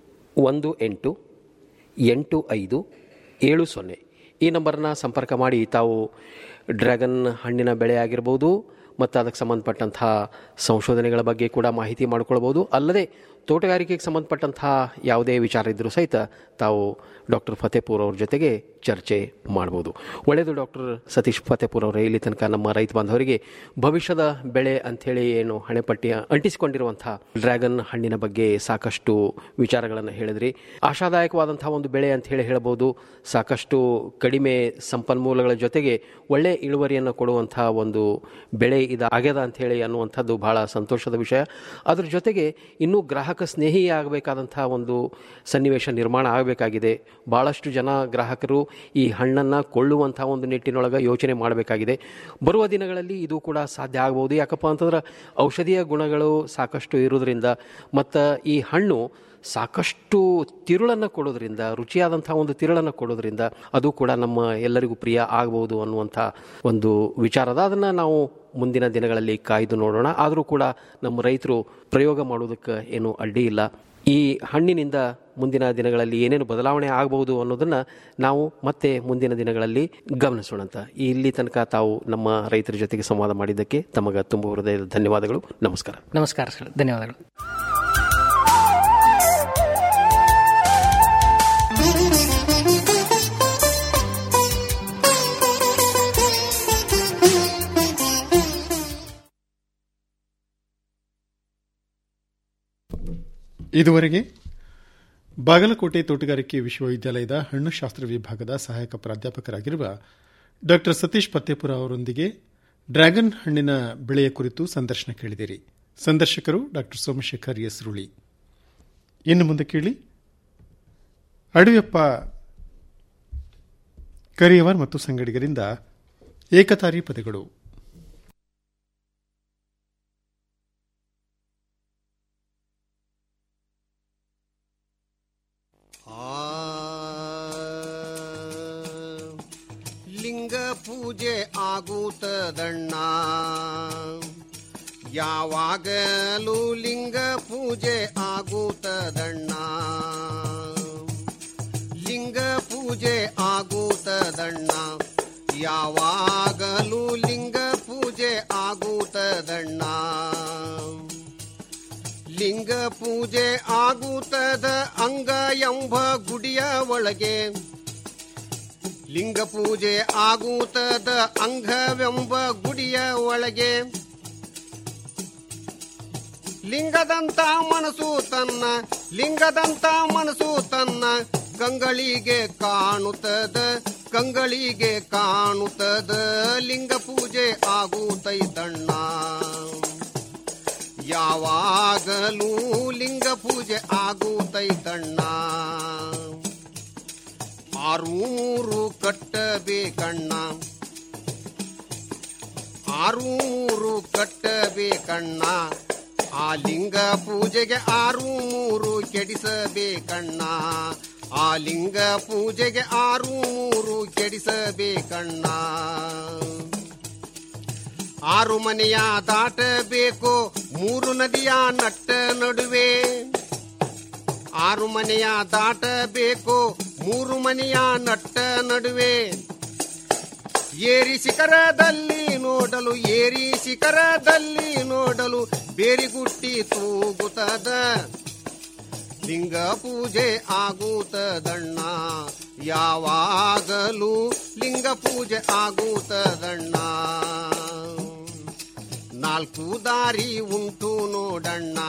ಒಂದು ಎಂಟು ಎಂಟು ಐದು ಏಳು ಸೊನ್ನೆ ಈ ನಂಬರ್ನ ಸಂಪರ್ಕ ಮಾಡಿ ತಾವು ಡ್ರ್ಯಾಗನ್ ಹಣ್ಣಿನ ಬೆಳೆ ಆಗಿರ್ಬೋದು ಮತ್ತು ಅದಕ್ಕೆ ಸಂಬಂಧಪಟ್ಟಂತಹ ಸಂಶೋಧನೆಗಳ ಬಗ್ಗೆ ಕೂಡ ಮಾಹಿತಿ ಮಾಡ್ಕೊಳ್ಬೋದು ಅಲ್ಲದೆ ತೋಟಗಾರಿಕೆಗೆ ಸಂಬಂಧಪಟ್ಟಂತಹ ಯಾವುದೇ ವಿಚಾರ ಇದ್ದರೂ ಸಹಿತ ತಾವು ಡಾಕ್ಟರ್ ಫತೇಪುರ್ ಅವ್ರ ಜೊತೆಗೆ ಚರ್ಚೆ ಮಾಡ್ಬೋದು ಒಳ್ಳೆಯದು ಡಾಕ್ಟರ್ ಸತೀಶ್ ಫತೇಪುರ್ ಅವರೇ ಇಲ್ಲಿ ತನಕ ನಮ್ಮ ರೈತ ಬಾಂಧವರಿಗೆ ಭವಿಷ್ಯದ ಬೆಳೆ ಅಂಥೇಳಿ ಏನು ಹಣೆಪಟ್ಟಿ ಅಂಟಿಸಿಕೊಂಡಿರುವಂತಹ ಡ್ರ್ಯಾಗನ್ ಹಣ್ಣಿನ ಬಗ್ಗೆ ಸಾಕಷ್ಟು ವಿಚಾರಗಳನ್ನು ಹೇಳಿದ್ರಿ ಆಶಾದಾಯಕವಾದಂತಹ ಒಂದು ಬೆಳೆ ಅಂತ ಹೇಳಿ ಹೇಳ್ಬೋದು ಸಾಕಷ್ಟು ಕಡಿಮೆ ಸಂಪನ್ಮೂಲಗಳ ಜೊತೆಗೆ ಒಳ್ಳೆ ಇಳುವರಿಯನ್ನು ಕೊಡುವಂತಹ ಒಂದು ಬೆಳೆ ಇದು ಆಗ್ಯದ ಅಂತ ಹೇಳಿ ಅನ್ನುವಂಥದ್ದು ಬಹಳ ಸಂತೋಷದ ವಿಷಯ ಅದ್ರ ಜೊತೆಗೆ ಇನ್ನೂ ಗ್ರಾಹಕ ಸ್ನೇಹಿ ಆಗಬೇಕಾದಂತಹ ಒಂದು ಸನ್ನಿವೇಶ ನಿರ್ಮಾಣ ಆಗಬೇಕಾಗಿದೆ ಭಾಳಷ್ಟು ಜನ ಗ್ರಾಹಕರು ಈ ಹಣ್ಣನ್ನು ಕೊಳ್ಳುವಂತಹ ಒಂದು ನಿಟ್ಟಿನೊಳಗೆ ಯೋಚನೆ ಮಾಡಬೇಕಾಗಿದೆ ಬರುವ ದಿನಗಳಲ್ಲಿ ಇದು ಕೂಡ ಸಾಧ್ಯ ಆಗ್ಬೋದು ಯಾಕಪ್ಪ ಅಂತಂದ್ರೆ ಔಷಧೀಯ ಗುಣಗಳು ಸಾಕಷ್ಟು ಇರೋದ್ರಿಂದ ಮತ್ತು ಈ ಹಣ್ಣು ಸಾಕಷ್ಟು ತಿರುಳನ್ನು ಕೊಡೋದ್ರಿಂದ ರುಚಿಯಾದಂಥ ಒಂದು ತಿರುಳನ್ನು ಕೊಡೋದ್ರಿಂದ ಅದು ಕೂಡ ನಮ್ಮ ಎಲ್ಲರಿಗೂ ಪ್ರಿಯ ಆಗ್ಬೋದು ಅನ್ನುವಂಥ ಒಂದು ವಿಚಾರದ ಅದನ್ನು ನಾವು ಮುಂದಿನ ದಿನಗಳಲ್ಲಿ ಕಾಯ್ದು ನೋಡೋಣ ಆದರೂ ಕೂಡ ನಮ್ಮ ರೈತರು ಪ್ರಯೋಗ ಮಾಡೋದಕ್ಕೆ ಏನು ಅಡ್ಡಿ ಇಲ್ಲ ಈ ಹಣ್ಣಿನಿಂದ ಮುಂದಿನ ದಿನಗಳಲ್ಲಿ ಏನೇನು ಬದಲಾವಣೆ ಆಗಬಹುದು ಅನ್ನೋದನ್ನು ನಾವು ಮತ್ತೆ ಮುಂದಿನ ದಿನಗಳಲ್ಲಿ ಗಮನಿಸೋಣಂತ ಇಲ್ಲಿ ತನಕ ತಾವು ನಮ್ಮ ರೈತರ ಜೊತೆಗೆ ಸಂವಾದ ಮಾಡಿದ್ದಕ್ಕೆ ತಮಗೆ ತುಂಬ ಹೃದಯದ ಧನ್ಯವಾದಗಳು ನಮಸ್ಕಾರ ನಮಸ್ಕಾರ ಸರ್ ಧನ್ಯವಾದಗಳು ಇದುವರೆಗೆ ಬಾಗಲಕೋಟೆ ತೋಟಗಾರಿಕೆ ವಿಶ್ವವಿದ್ಯಾಲಯದ ಹಣ್ಣುಶಾಸ್ತ್ರ ವಿಭಾಗದ ಸಹಾಯಕ ಪ್ರಾಧ್ಯಾಪಕರಾಗಿರುವ ಡಾ ಸತೀಶ್ ಪತ್ತೇಪುರ ಅವರೊಂದಿಗೆ ಡ್ರ್ಯಾಗನ್ ಹಣ್ಣಿನ ಬೆಳೆಯ ಕುರಿತು ಸಂದರ್ಶನ ಕೇಳಿದಿರಿ ಸಂದರ್ಶಕರು ಡಾ ಸೋಮಶೇಖರ್ ಎಸ್ ರುಳಿ ಇನ್ನು ಮುಂದೆ ಕೇಳಿ ಅಡುಯಪ್ಪ ಕರಿಯವರ್ ಮತ್ತು ಸಂಗಡಿಗರಿಂದ ಏಕತಾರಿ ಪದಗಳು ಲಿಂಗ ಪೂಜೆ ಆಗುತ್ತದಣ್ಣ ಯಾವಾಗಲೂ ಲಿಂಗ ಪೂಜೆ ಆಗುತ್ತದಣ್ಣ ಲಿಂಗ ಪೂಜೆ ಆಗುತ್ತದಣ್ಣ ಯಾವಾಗಲೂ ಲಿಂಗ ಪೂಜೆ ಆಗುತ್ತದಣ್ಣ ಲಿಂಗ ಪೂಜೆ ಆಗುತ್ತದ ಅಂಗ ಎಂಬ ಗುಡಿಯ ಒಳಗೆ ಲಿಂಗ ಪೂಜೆ ಆಗುತ್ತದ ಅಂಗವೆಂಬ ಗುಡಿಯ ಒಳಗೆ ಲಿಂಗದಂತ ಮನಸ್ಸು ತನ್ನ ಲಿಂಗದಂತ ಮನಸ್ಸು ತನ್ನ ಕಂಗಳಿಗೆ ಕಾಣುತ್ತದ ಕಂಗಳಿಗೆ ಕಾಣುತ್ತದ ಲಿಂಗ ಪೂಜೆ ಆಗುತ್ತೈತಣ್ಣ ಯಾವಾಗಲೂ ಲಿಂಗ ಪೂಜೆ ಆಗುತ್ತೈತಣ್ಣ ಆರು ಮೂರು ಕಟ್ಟಬೇಕಣ್ಣ ಆರು ಮೂರು ಕಟ್ಟಬೇಕಣ್ಣ ಆ ಲಿಂಗ ಪೂಜೆಗೆ ಆರು ಮೂರು ಕೆಡಿಸಬೇಕಣ್ಣ ಆ ಲಿಂಗ ಪೂಜೆಗೆ ಆರು ಮೂರು ಕೆಡಿಸಬೇಕಣ್ಣ ಆರು ಮನೆಯ ದಾಟಬೇಕು ಮೂರು ನದಿಯ ನಟ್ಟ ನಡುವೆ ಆರು ಮನೆಯ ದಾಟಬೇಕು ಮೂರು ಮನೆಯ ನಟ್ಟ ನಡುವೆ ಏರಿ ಶಿಖರದಲ್ಲಿ ನೋಡಲು ಏರಿ ಶಿಖರದಲ್ಲಿ ನೋಡಲು ಬೇರಿಗುಟ್ಟಿ ತೂಗುತ್ತದ ಲಿಂಗ ಪೂಜೆ ಆಗುತ್ತದಣ್ಣ ಯಾವಾಗಲೂ ಲಿಂಗ ಪೂಜೆ ಆಗುತ್ತದಣ್ಣ ನಾಲ್ಕು ದಾರಿ ಉಂಟು ನೋಡಣ್ಣ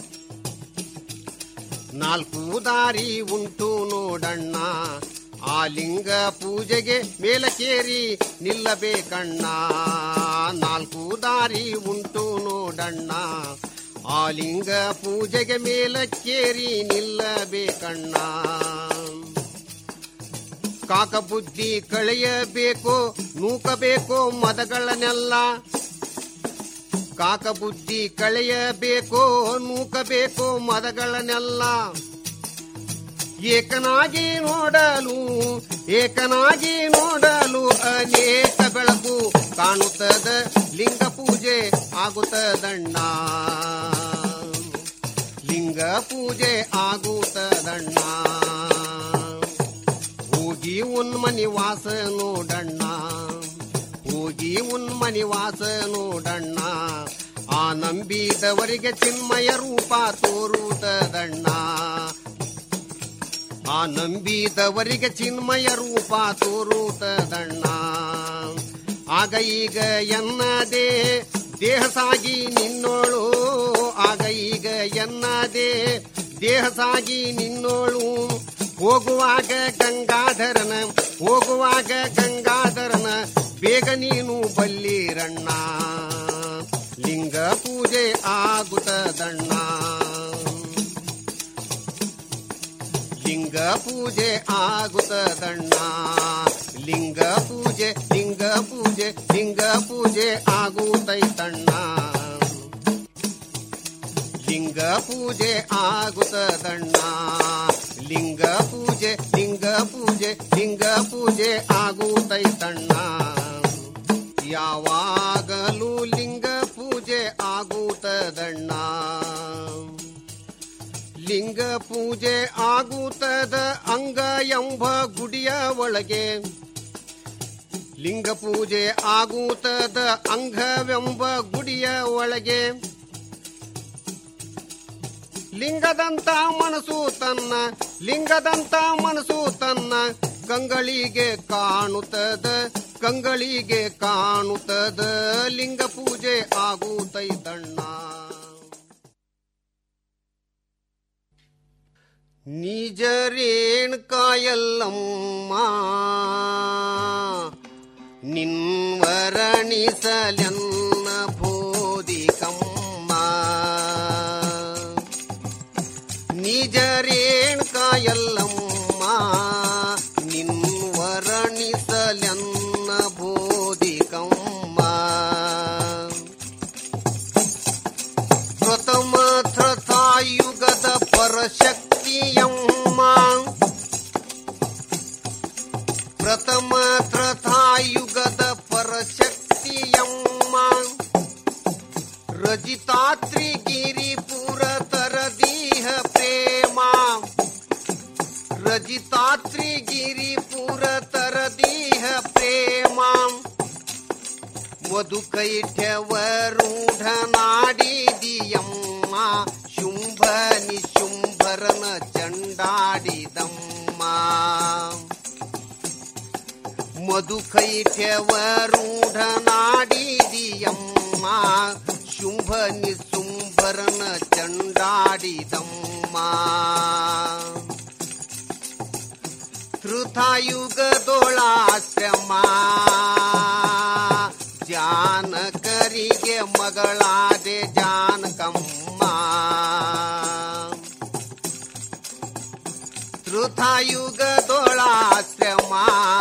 ನಾಲ್ಕು ದಾರಿ ಉಂಟು ನೋಡಣ್ಣ ಆ ಲಿಂಗ ಪೂಜೆಗೆ ಮೇಲಕೇರಿ ನಿಲ್ಲಬೇಕಣ್ಣ ನಾಲ್ಕು ದಾರಿ ಉಂಟು ನೋಡಣ್ಣ ಆ ಲಿಂಗ ಪೂಜೆಗೆ ಮೇಲಕ್ಕೇರಿ ನಿಲ್ಲಬೇಕಣ್ಣ ಕಾಕ ಬುದ್ಧಿ ಕಳೆಯಬೇಕು ನೂಕಬೇಕು ಮದಗಳನ್ನೆಲ್ಲ ಕಾಕ ಬುದ್ಧಿ ಕಳೆಯಬೇಕು ನೂಕಬೇಕು ಮದಗಳನ್ನೆಲ್ಲ ಏಕನಾಗಿ ನೋಡಲು ಏಕನಾಗಿ ನೋಡಲು ಅನೇಕ ಬೆಳಕು ಕಾಣುತ್ತದ ಲಿಂಗ ಪೂಜೆ ಆಗುತ್ತದಣ್ಣ ಲಿಂಗ ಪೂಜೆ ಆಗುತ್ತದಣ್ಣ ಹೋಗಿ ಉನ್ಮನಿ ವಾಸ ನೋಡಣ್ಣ ಹೋಗಿ ಉನ್ಮನಿ ವಾಸ ನೋಡಣ್ಣ ಆ ಆ ನಂಬಿದವರಿಗೆ ಚಿನ್ಮಯ ರೂಪ ತೋರುವುದಣ್ಣ ಆ ನಂಬಿದವರಿಗೆ ಚಿನ್ಮಯ ರೂಪ ತೋರುವುದಣ್ಣ ಆಗ ಈಗ ಎನ್ನದೇ ದೇಹ ಸಾಗಿ ನಿನ್ನೋಳು ಆಗ ಈಗ ಎನ್ನದೇ ದೇಹ ಸಾಗಿ ನಿನ್ನೋಳು ಹೋಗುವಾಗ ಗಂಗಾಧರನ ಹೋಗುವಾಗ ಗಂಗಾಧರನ ಬೇಗ ನೀನು ಬಲ್ಲಿರಣ್ಣ ಲಿಂಗ ಪೂಜೆ ಆಗುತ್ತದಣ್ಣ ಲಿಂಗ ಪೂಜೆ ಆಗುತ್ತದಣ್ಣ ಲಿಂಗ ಪೂಜೆ ಲಿಂಗ ಪೂಜೆ ಲಿಂಗ ಪೂಜೆ ಆಗುತ್ತೈತಣ್ಣ ಲಿಂಗ ಪೂಜೆ ಆಗುತ್ತದಣ್ಣ ಲಿಂಗ ಪೂಜೆ ಲಿಂಗ ಪೂಜೆ ಲಿಂಗ ಪೂಜೆ ಆಗುತ್ತೈತಣ್ಣ ಯಾವಾಗಲೂ ಲಿಂಗ ಪೂಜೆ ಆಗುತ್ತದಣ್ಣ ಲಿಂಗ ಪೂಜೆ ಆಗುತ್ತದ ಅಂಗ ಎಂಬ ಗುಡಿಯ ಒಳಗೆ ಲಿಂಗ ಪೂಜೆ ಆಗುತ್ತದ ಅಂಗವೆಂಬ ಗುಡಿಯ ಒಳಗೆ ಲಿಂಗದಂತ ಮನಸ್ಸು ತನ್ನ ಲಿಂಗದಂತ ಮನಸ್ಸು ತನ್ನ ಕಂಗಳಿಗೆ ಕಾಣುತ್ತದ ಕಂಗಳಿಗೆ ಕಾಣುತ್ತದ ಲಿಂಗ ಪೂಜೆ ಆಗುತ್ತೈತಣ್ಣ ನಿಜರೇಣ್ ಕಾಯಲ್ಲಮ್ಮ ನಿನ್ವರಣಿಸಲೆನ್ನ ಬೋಧಿಕಮ್ಮ ನಿಜರೇಣ್ ಕಾಯಲ್ಲಮ್ಮ ನಿನ್ವರಣಿಸಲೆನ್ನ ಬೋಧಿಕಮ್ಮ ಪ್ರಥಮ ತ್ರತಾಯುಗದ ಪರಶಕ್ತಿಯಮ್ಮ ಪ್ರಥಮ ತ್ರತಾಯುಗದ ಪರಶಕ್ತಿಯಮ್ಮ ರಜಿತಾತ್ರಿ ಗಿರಿಪುರ ತರದೀಹ ಪ್ರೇಮ ರಜಿತಾತ್ರಿ ಗಿರಿಪುರ ತರದೀಹ ಪ್ರೇಮ ಮಧುಕೈಠ್ಯವರೂಢ ನಾಡಿದಿಯಮ್ಮ ಶುಂಭ ನಿಶುಂಭರನ ಚಂಡಾಡಿದಮ್ಮ ಮಧುಕೈಠ್ಯವರೂಢ ನಾಡಿದಿಯಮ್ಮ ಶುಂಭ ನಿಶುಂಭರನ ಚಂಡಾಡಿದಮ್ಮ ಧೃತಾಯುಗದೊಳಾಶ್ರಮ ಜಾನಕರಿಗೆ ಮಗಳಾದೆ ಜಾನಕಮ್ಮ ಧೃತಾಯುಗದೊಳಾಶ್ರಮ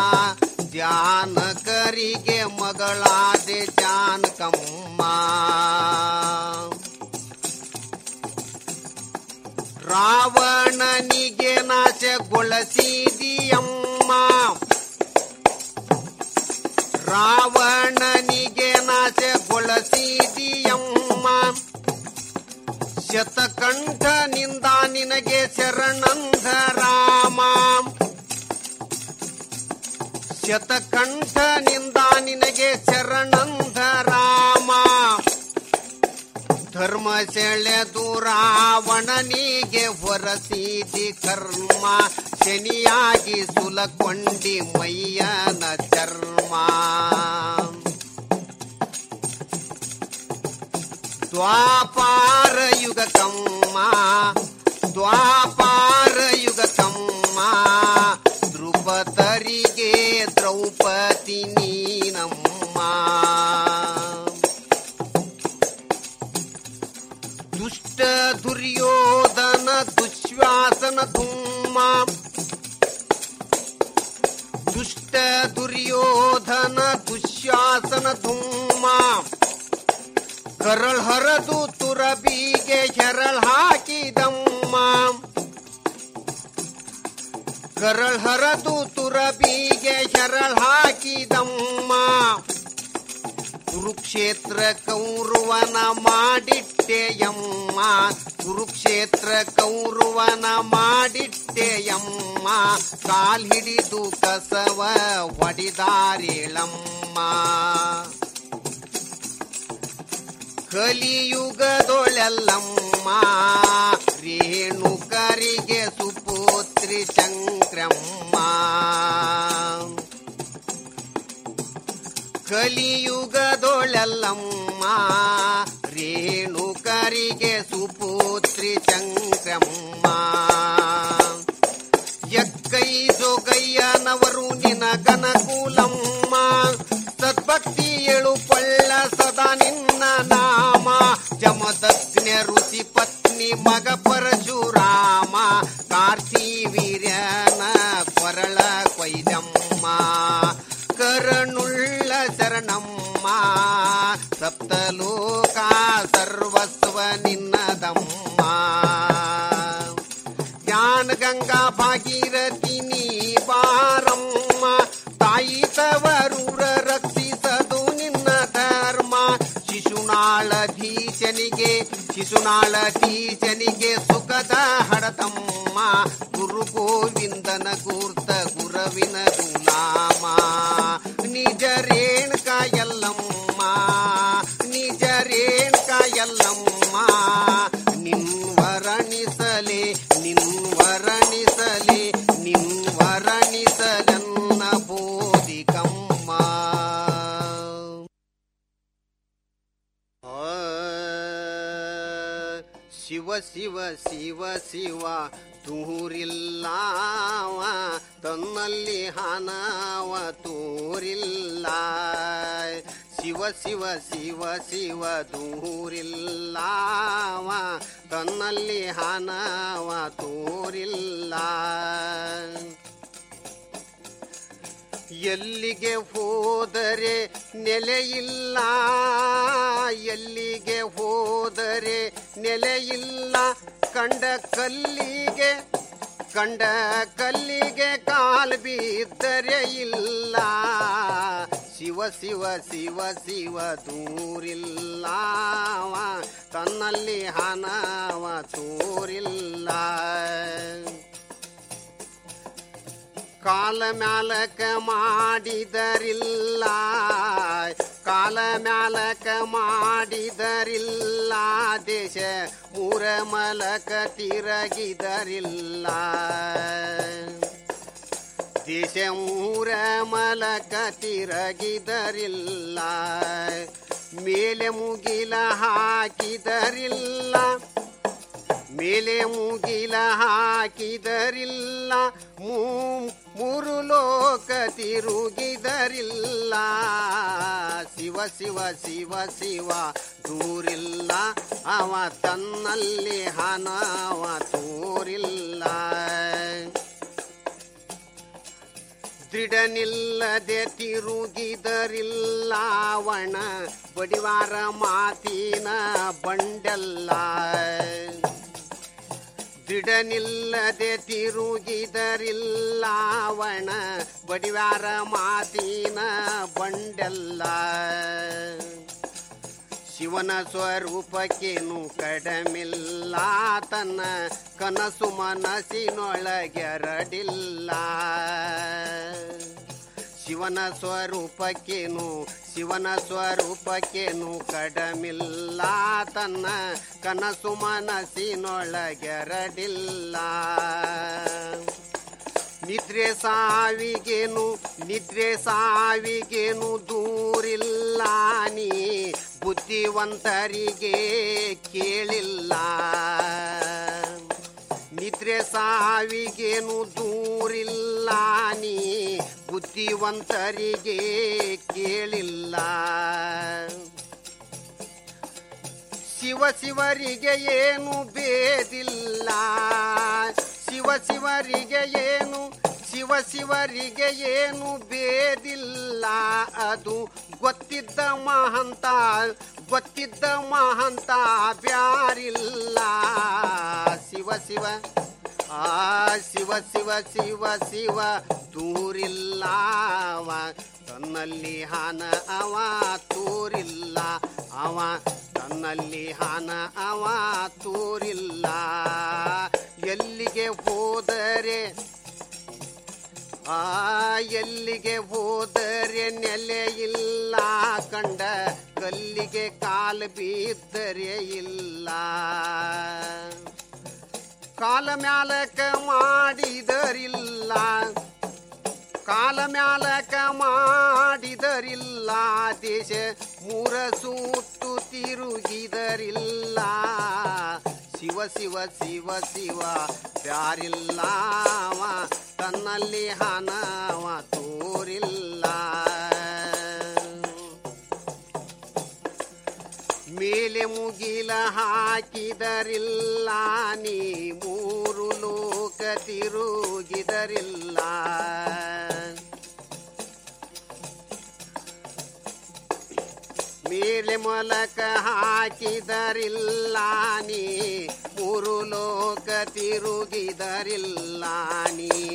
ಜಾನಕರಿಗೆ ಮಗಳಾದೆ ಜಾನಕಮ್ಮ ರಾವಣನಿಗೆ ನಾಶಗೊಳಿಸಿದಿಯಮ್ಮ ರಾವಣನಿಗೆ ನಾಶಗೊಳಿಸಿದಿಯಮ್ಮ ಶತಕಂಠನಿಂದ ನಿನಗೆ ಶರಣಂದ ರಾಮ ಶತಕಂಠನಿಂದ ನಿನಗೆ ಶರಣಂದ ರಾಮ ಧರ್ಮ ಸೆಳೆದು ರಾವಣನಿಗೆ ಹೊರಸಿದಿ ಕರ್ಮ ಶನಿಯಾಗಿ ಸುಲಕೊಂಡಿ ಮೈಯನ ಚರ್ಮ ದ್ವಾಪಾರ ಯುಗ ಕಮ್ಮ ದ್ವಾಪಾರ ಯುಗ ಕಮ್ಮ ಧ್ರುಪದರಿಗೆ ದ್ರೌಪದಿ ನೀನಮ್ಮ ದುಷ್ಟ ದುರ್ಯೋಧನ ದುಶ್ವಾಸನ ಧೂಮ ದುಷ್ಟ ದುರ್ಯೋಧನ ದುಶ್ಯಾಸನ ಧೂಮ ಕರಳ್ ಹರದು ತುರಬಿಗೆ ಹೆರಳ್ ಹಾಕಿದಮ್ಮ ಕರಳ್ ಹರದು ತುರಬಿಗೆ ಹೆರಳ್ ಹಾಕಿದಮ್ಮ ಕುರುಕ್ಷೇತ್ರ ಕೌರವನ ಮಾಡಿಟ್ಟೆಯಮ್ಮ ಕುರುಕ್ಷೇತ್ರ ಕೌರವನ ಮಾಡಿಟ್ಟೆಯಮ್ಮ ಕಾಲ್ ಹಿಡಿದು ಕಸವ ಹೊಡಿದಾರೇಳಮ್ಮ ಕಲಿಯುಗದೊಳೆಲ್ಲಮ್ಮ ರೇಣುಕರಿಗೆ ಸುಪುತ್ರಿ ಶಂಕ್ರಮ್ಮ ಕಲಿಯುಗದೊಳೆಲ್ಲಮ್ಮ ರೇಣುಕರಿಗೆ ಸುಪುತ್ರಿ ಶಂಕ್ರಮ್ಮ ಎಕ್ಕೈ ಜೋಗಯ್ಯನವರು ನಿನಗನಕೂಲಮ್ಮ ಸದ್ಭಕ್ತಿ ಎಳುಪಳ್ಳ ಸದಾ ನಿನ್ನ ನಾಮ ಜಮದಗ್ನ ಋಷಿ ಪತ್ನಿ ಮಗ ಪರಶುರಾಮ ಕಾರ್ತಿ ವೀರ್ಯನ ಕೊರಳ ಕೊಯ್ದಮ್ಮ ಕರನುಳ್ಳ ಶರಣಮ್ಮ ಸಪ್ತಲೋಕ ಸರ್ವಸ್ವ ನಿನ್ನದಮ್ಮ ಜ್ಞಾನ ಗಂಗಾ ಭಾಗೀರಥಿ ನೀ ಬಾರಮ್ಮ ತಾಯಿ ತವರೂರ ರಕ್ಷಿಸದು ನಿನ್ನ ಧರ್ಮ ಶಿಶುನಾಳಧೀಶನಿಗೆ ಶಿಶುನಾಳಧೀಶನಿಗೆ ಸುಖದ ಹಡತಮ್ಮ ಗುರು ಗೋವಿಂದನ ಕೂರ್ತ ಗುರವಿನ ಗುಲಾಮ ನಿಜ ರೇಣುಕ ಎಲ್ಲಮ್ಮ ನಿಜ ರೇಣುಕ ಎಲ್ಲಮ್ಮ ನಿನ್ವರಣಿಸಲೆ ನಿನ್ವರಣಿಸಲೆ ನಿನ್ವರಣಿಸಲನ್ನ ಬೋಧಿಕಮ್ಮ ಆ, ಶಿವ ಶಿವ ಶಿವ ಶಿವ ತೂರಿಲ್ಲವ ತನ್ನಲ್ಲಿ ಹಣವ ತೋರಿಲ್ಲ ಶಿವ ಶಿವ ಶಿವ ಶಿವ ದೂರಿಲ್ಲವ ತನ್ನಲ್ಲಿ ಹಣವ ತೋರಿಲ್ಲ ಎಲ್ಲಿಗೆ ಹೋದರೆ ನೆಲೆಯಿಲ್ಲ ಎಲ್ಲಿಗೆ ಹೋದರೆ ನೆಲೆಯಿಲ್ಲ ಕಂಡ ಕಲ್ಲಿಗೆ ಕಂಡ ಕಲ್ಲಿಗೆ ಕಾಲ್ ಬಿದ್ದರೆ ಇಲ್ಲ ಶಿವ ಶಿವ ಶಿವ ಶಿವ ದೂರಿಲ್ಲವ ತನ್ನಲ್ಲಿ ಹಣವ ತೋರಿಲ್ಲ ಕಾಲ ಮ್ಯಾಲಕ ಮಾಡಿದರಿಲ್ಲ ಕಾಲ ಮ್ಯಾಲಕ ಮಾಡಿದರಿಲ್ಲ ದೇಶ ಮೂರ ಮಲಕ ತಿರಗಿದರಿಲ್ಲ ದೇಶ ಮೂರ ಮಲಕ ತಿರಗಿದರಿಲ್ಲ ಮೇಲೆ ಮುಗಿಲ ಹಾಕಿದರಿಲ್ಲ ಮೇಲೆ ಮುಗಿಲ ಹಾಕಿದರಿಲ್ಲ ಮೂ- ಮೂರು ಲೋಕ ತಿರುಗಿದರಿಲ್ಲ ಶಿವ ಶಿವ ಶಿವ ಶಿವ ದೂರಿಲ್ಲ ಅವ ತನ್ನಲ್ಲಿ ಹಣವ ತೋರಿಲ್ಲ ದೃಢ ನಿಲ್ಲದೆ ತಿರುಗಿದರಿಲ್ಲ ವಣ ಬಡಿವಾರ ಮಾತಿನ ಬಂಡಲ್ಲ ದೃಢ ನಿಲ್ಲದೆ ತಿರುಗಿದರಿಲ್ಲ ವಣ ಬಡಿವಾರ ಮಾತಿನ ಬಂಡಲ್ಲ ಶಿವನ ಸ್ವರೂಪಕ್ಕೇನು ಕಡಮಿಲ್ಲ ತನ್ನ ಕನಸು ಮನಸ್ಸಿನೊಳಗೆರಡಿಲ್ಲ ಶಿವನ ಸ್ವರೂಪಕ್ಕೇನು ಶಿವನ ಸ್ವರೂಪಕ್ಕೇನು ಕಡಮಿಲ್ಲ ತನ್ನ ಕನಸು ಮನಸ್ಸಿನೊಳಗೆರಡಿಲ್ಲ ನಿದ್ರೆ ಸಾವಿಗೇನು ನಿದ್ರೆ ಸಾವಿಗೇನು ದೂರಿಲ್ಲ ನೀ ಬುದ್ಧಿವಂತರಿಗೆ ಕೇಳಿಲ್ಲ ನಿದ್ರೆ ಸಾವಿಗೇನು ದೂರಿಲ್ಲ ನೀ ಬುದ್ಧಿವಂತರಿಗೆ ಕೇಳಿಲ್ಲ ಶಿವ ಶಿವರಿಗೆ ಏನು ಬೇದಿಲ್ಲ ಶಿವ ಶಿವರಿಗೆ ಏನು ಶಿವ ಶಿವರಿಗೆ ಏನು ಬೇದಿಲ್ಲ ಅದು ಗೊತ್ತಿದ್ದ ಮಹಂತ ಗೊತ್ತಿದ್ದ ಮಹಂತ ಬ್ಯಾರಿಲ್ಲ ಶಿವ ಶಿವ ಆ ಶಿವ ಶಿವ ಶಿವ ಶಿವ ದೂರಿಲ್ಲ ಅವ ತನ್ನಲ್ಲಿ ಹಣ ಅವ ತೂರಿಲ್ಲ ಅವ ತನ್ನಲ್ಲಿ ಹಣ ಅವ ತೂರಿಲ್ಲ ಎಲ್ಲಿಗೆ ಹೋದರೆ ಆ ಎಲ್ಲಿಗೆ ಹೋದರೆ ನೆಲೆ ಇಲ್ಲ ಕಂಡ ಕಲ್ಲಿಗೆ ಕಾಲು ಬಿದ್ದರೆ ಇಲ್ಲ ಕಾಲ ಮ್ಯಾಲಕ ಮಾಡಿದರಿಲ್ಲ ಕಾಲ ಮ್ಯಾಲಕ ಮಾಡಿದರಿಲ್ಲ ದೇಶ ಮೂರ ಸುತ್ತು ತಿರುಗಿದರಿಲ್ಲ ಶಿವ ಶಿವ ಶಿವ ಶಿವ ಪ್ಯಾರಿಲ್ಲವ ತನ್ನಲ್ಲಿ ಹಣವ ತೋರಿಲ್ಲ ಮೇಲೆ ಮುಗಿಲ ಹಾಕಿದರಿಲ್ಲ ನೀ ಮೂರು ಲೋಕ ತಿರುಗಿದರಿಲ್ಲ ಮೇಲೆ ಮೊಲಕ ಹಾಕಿದರಿಲ್ಲ ನೀ ಮೂರು ಲೋಕ ತಿರುಗಿದರಿಲ್ಲ ನೀ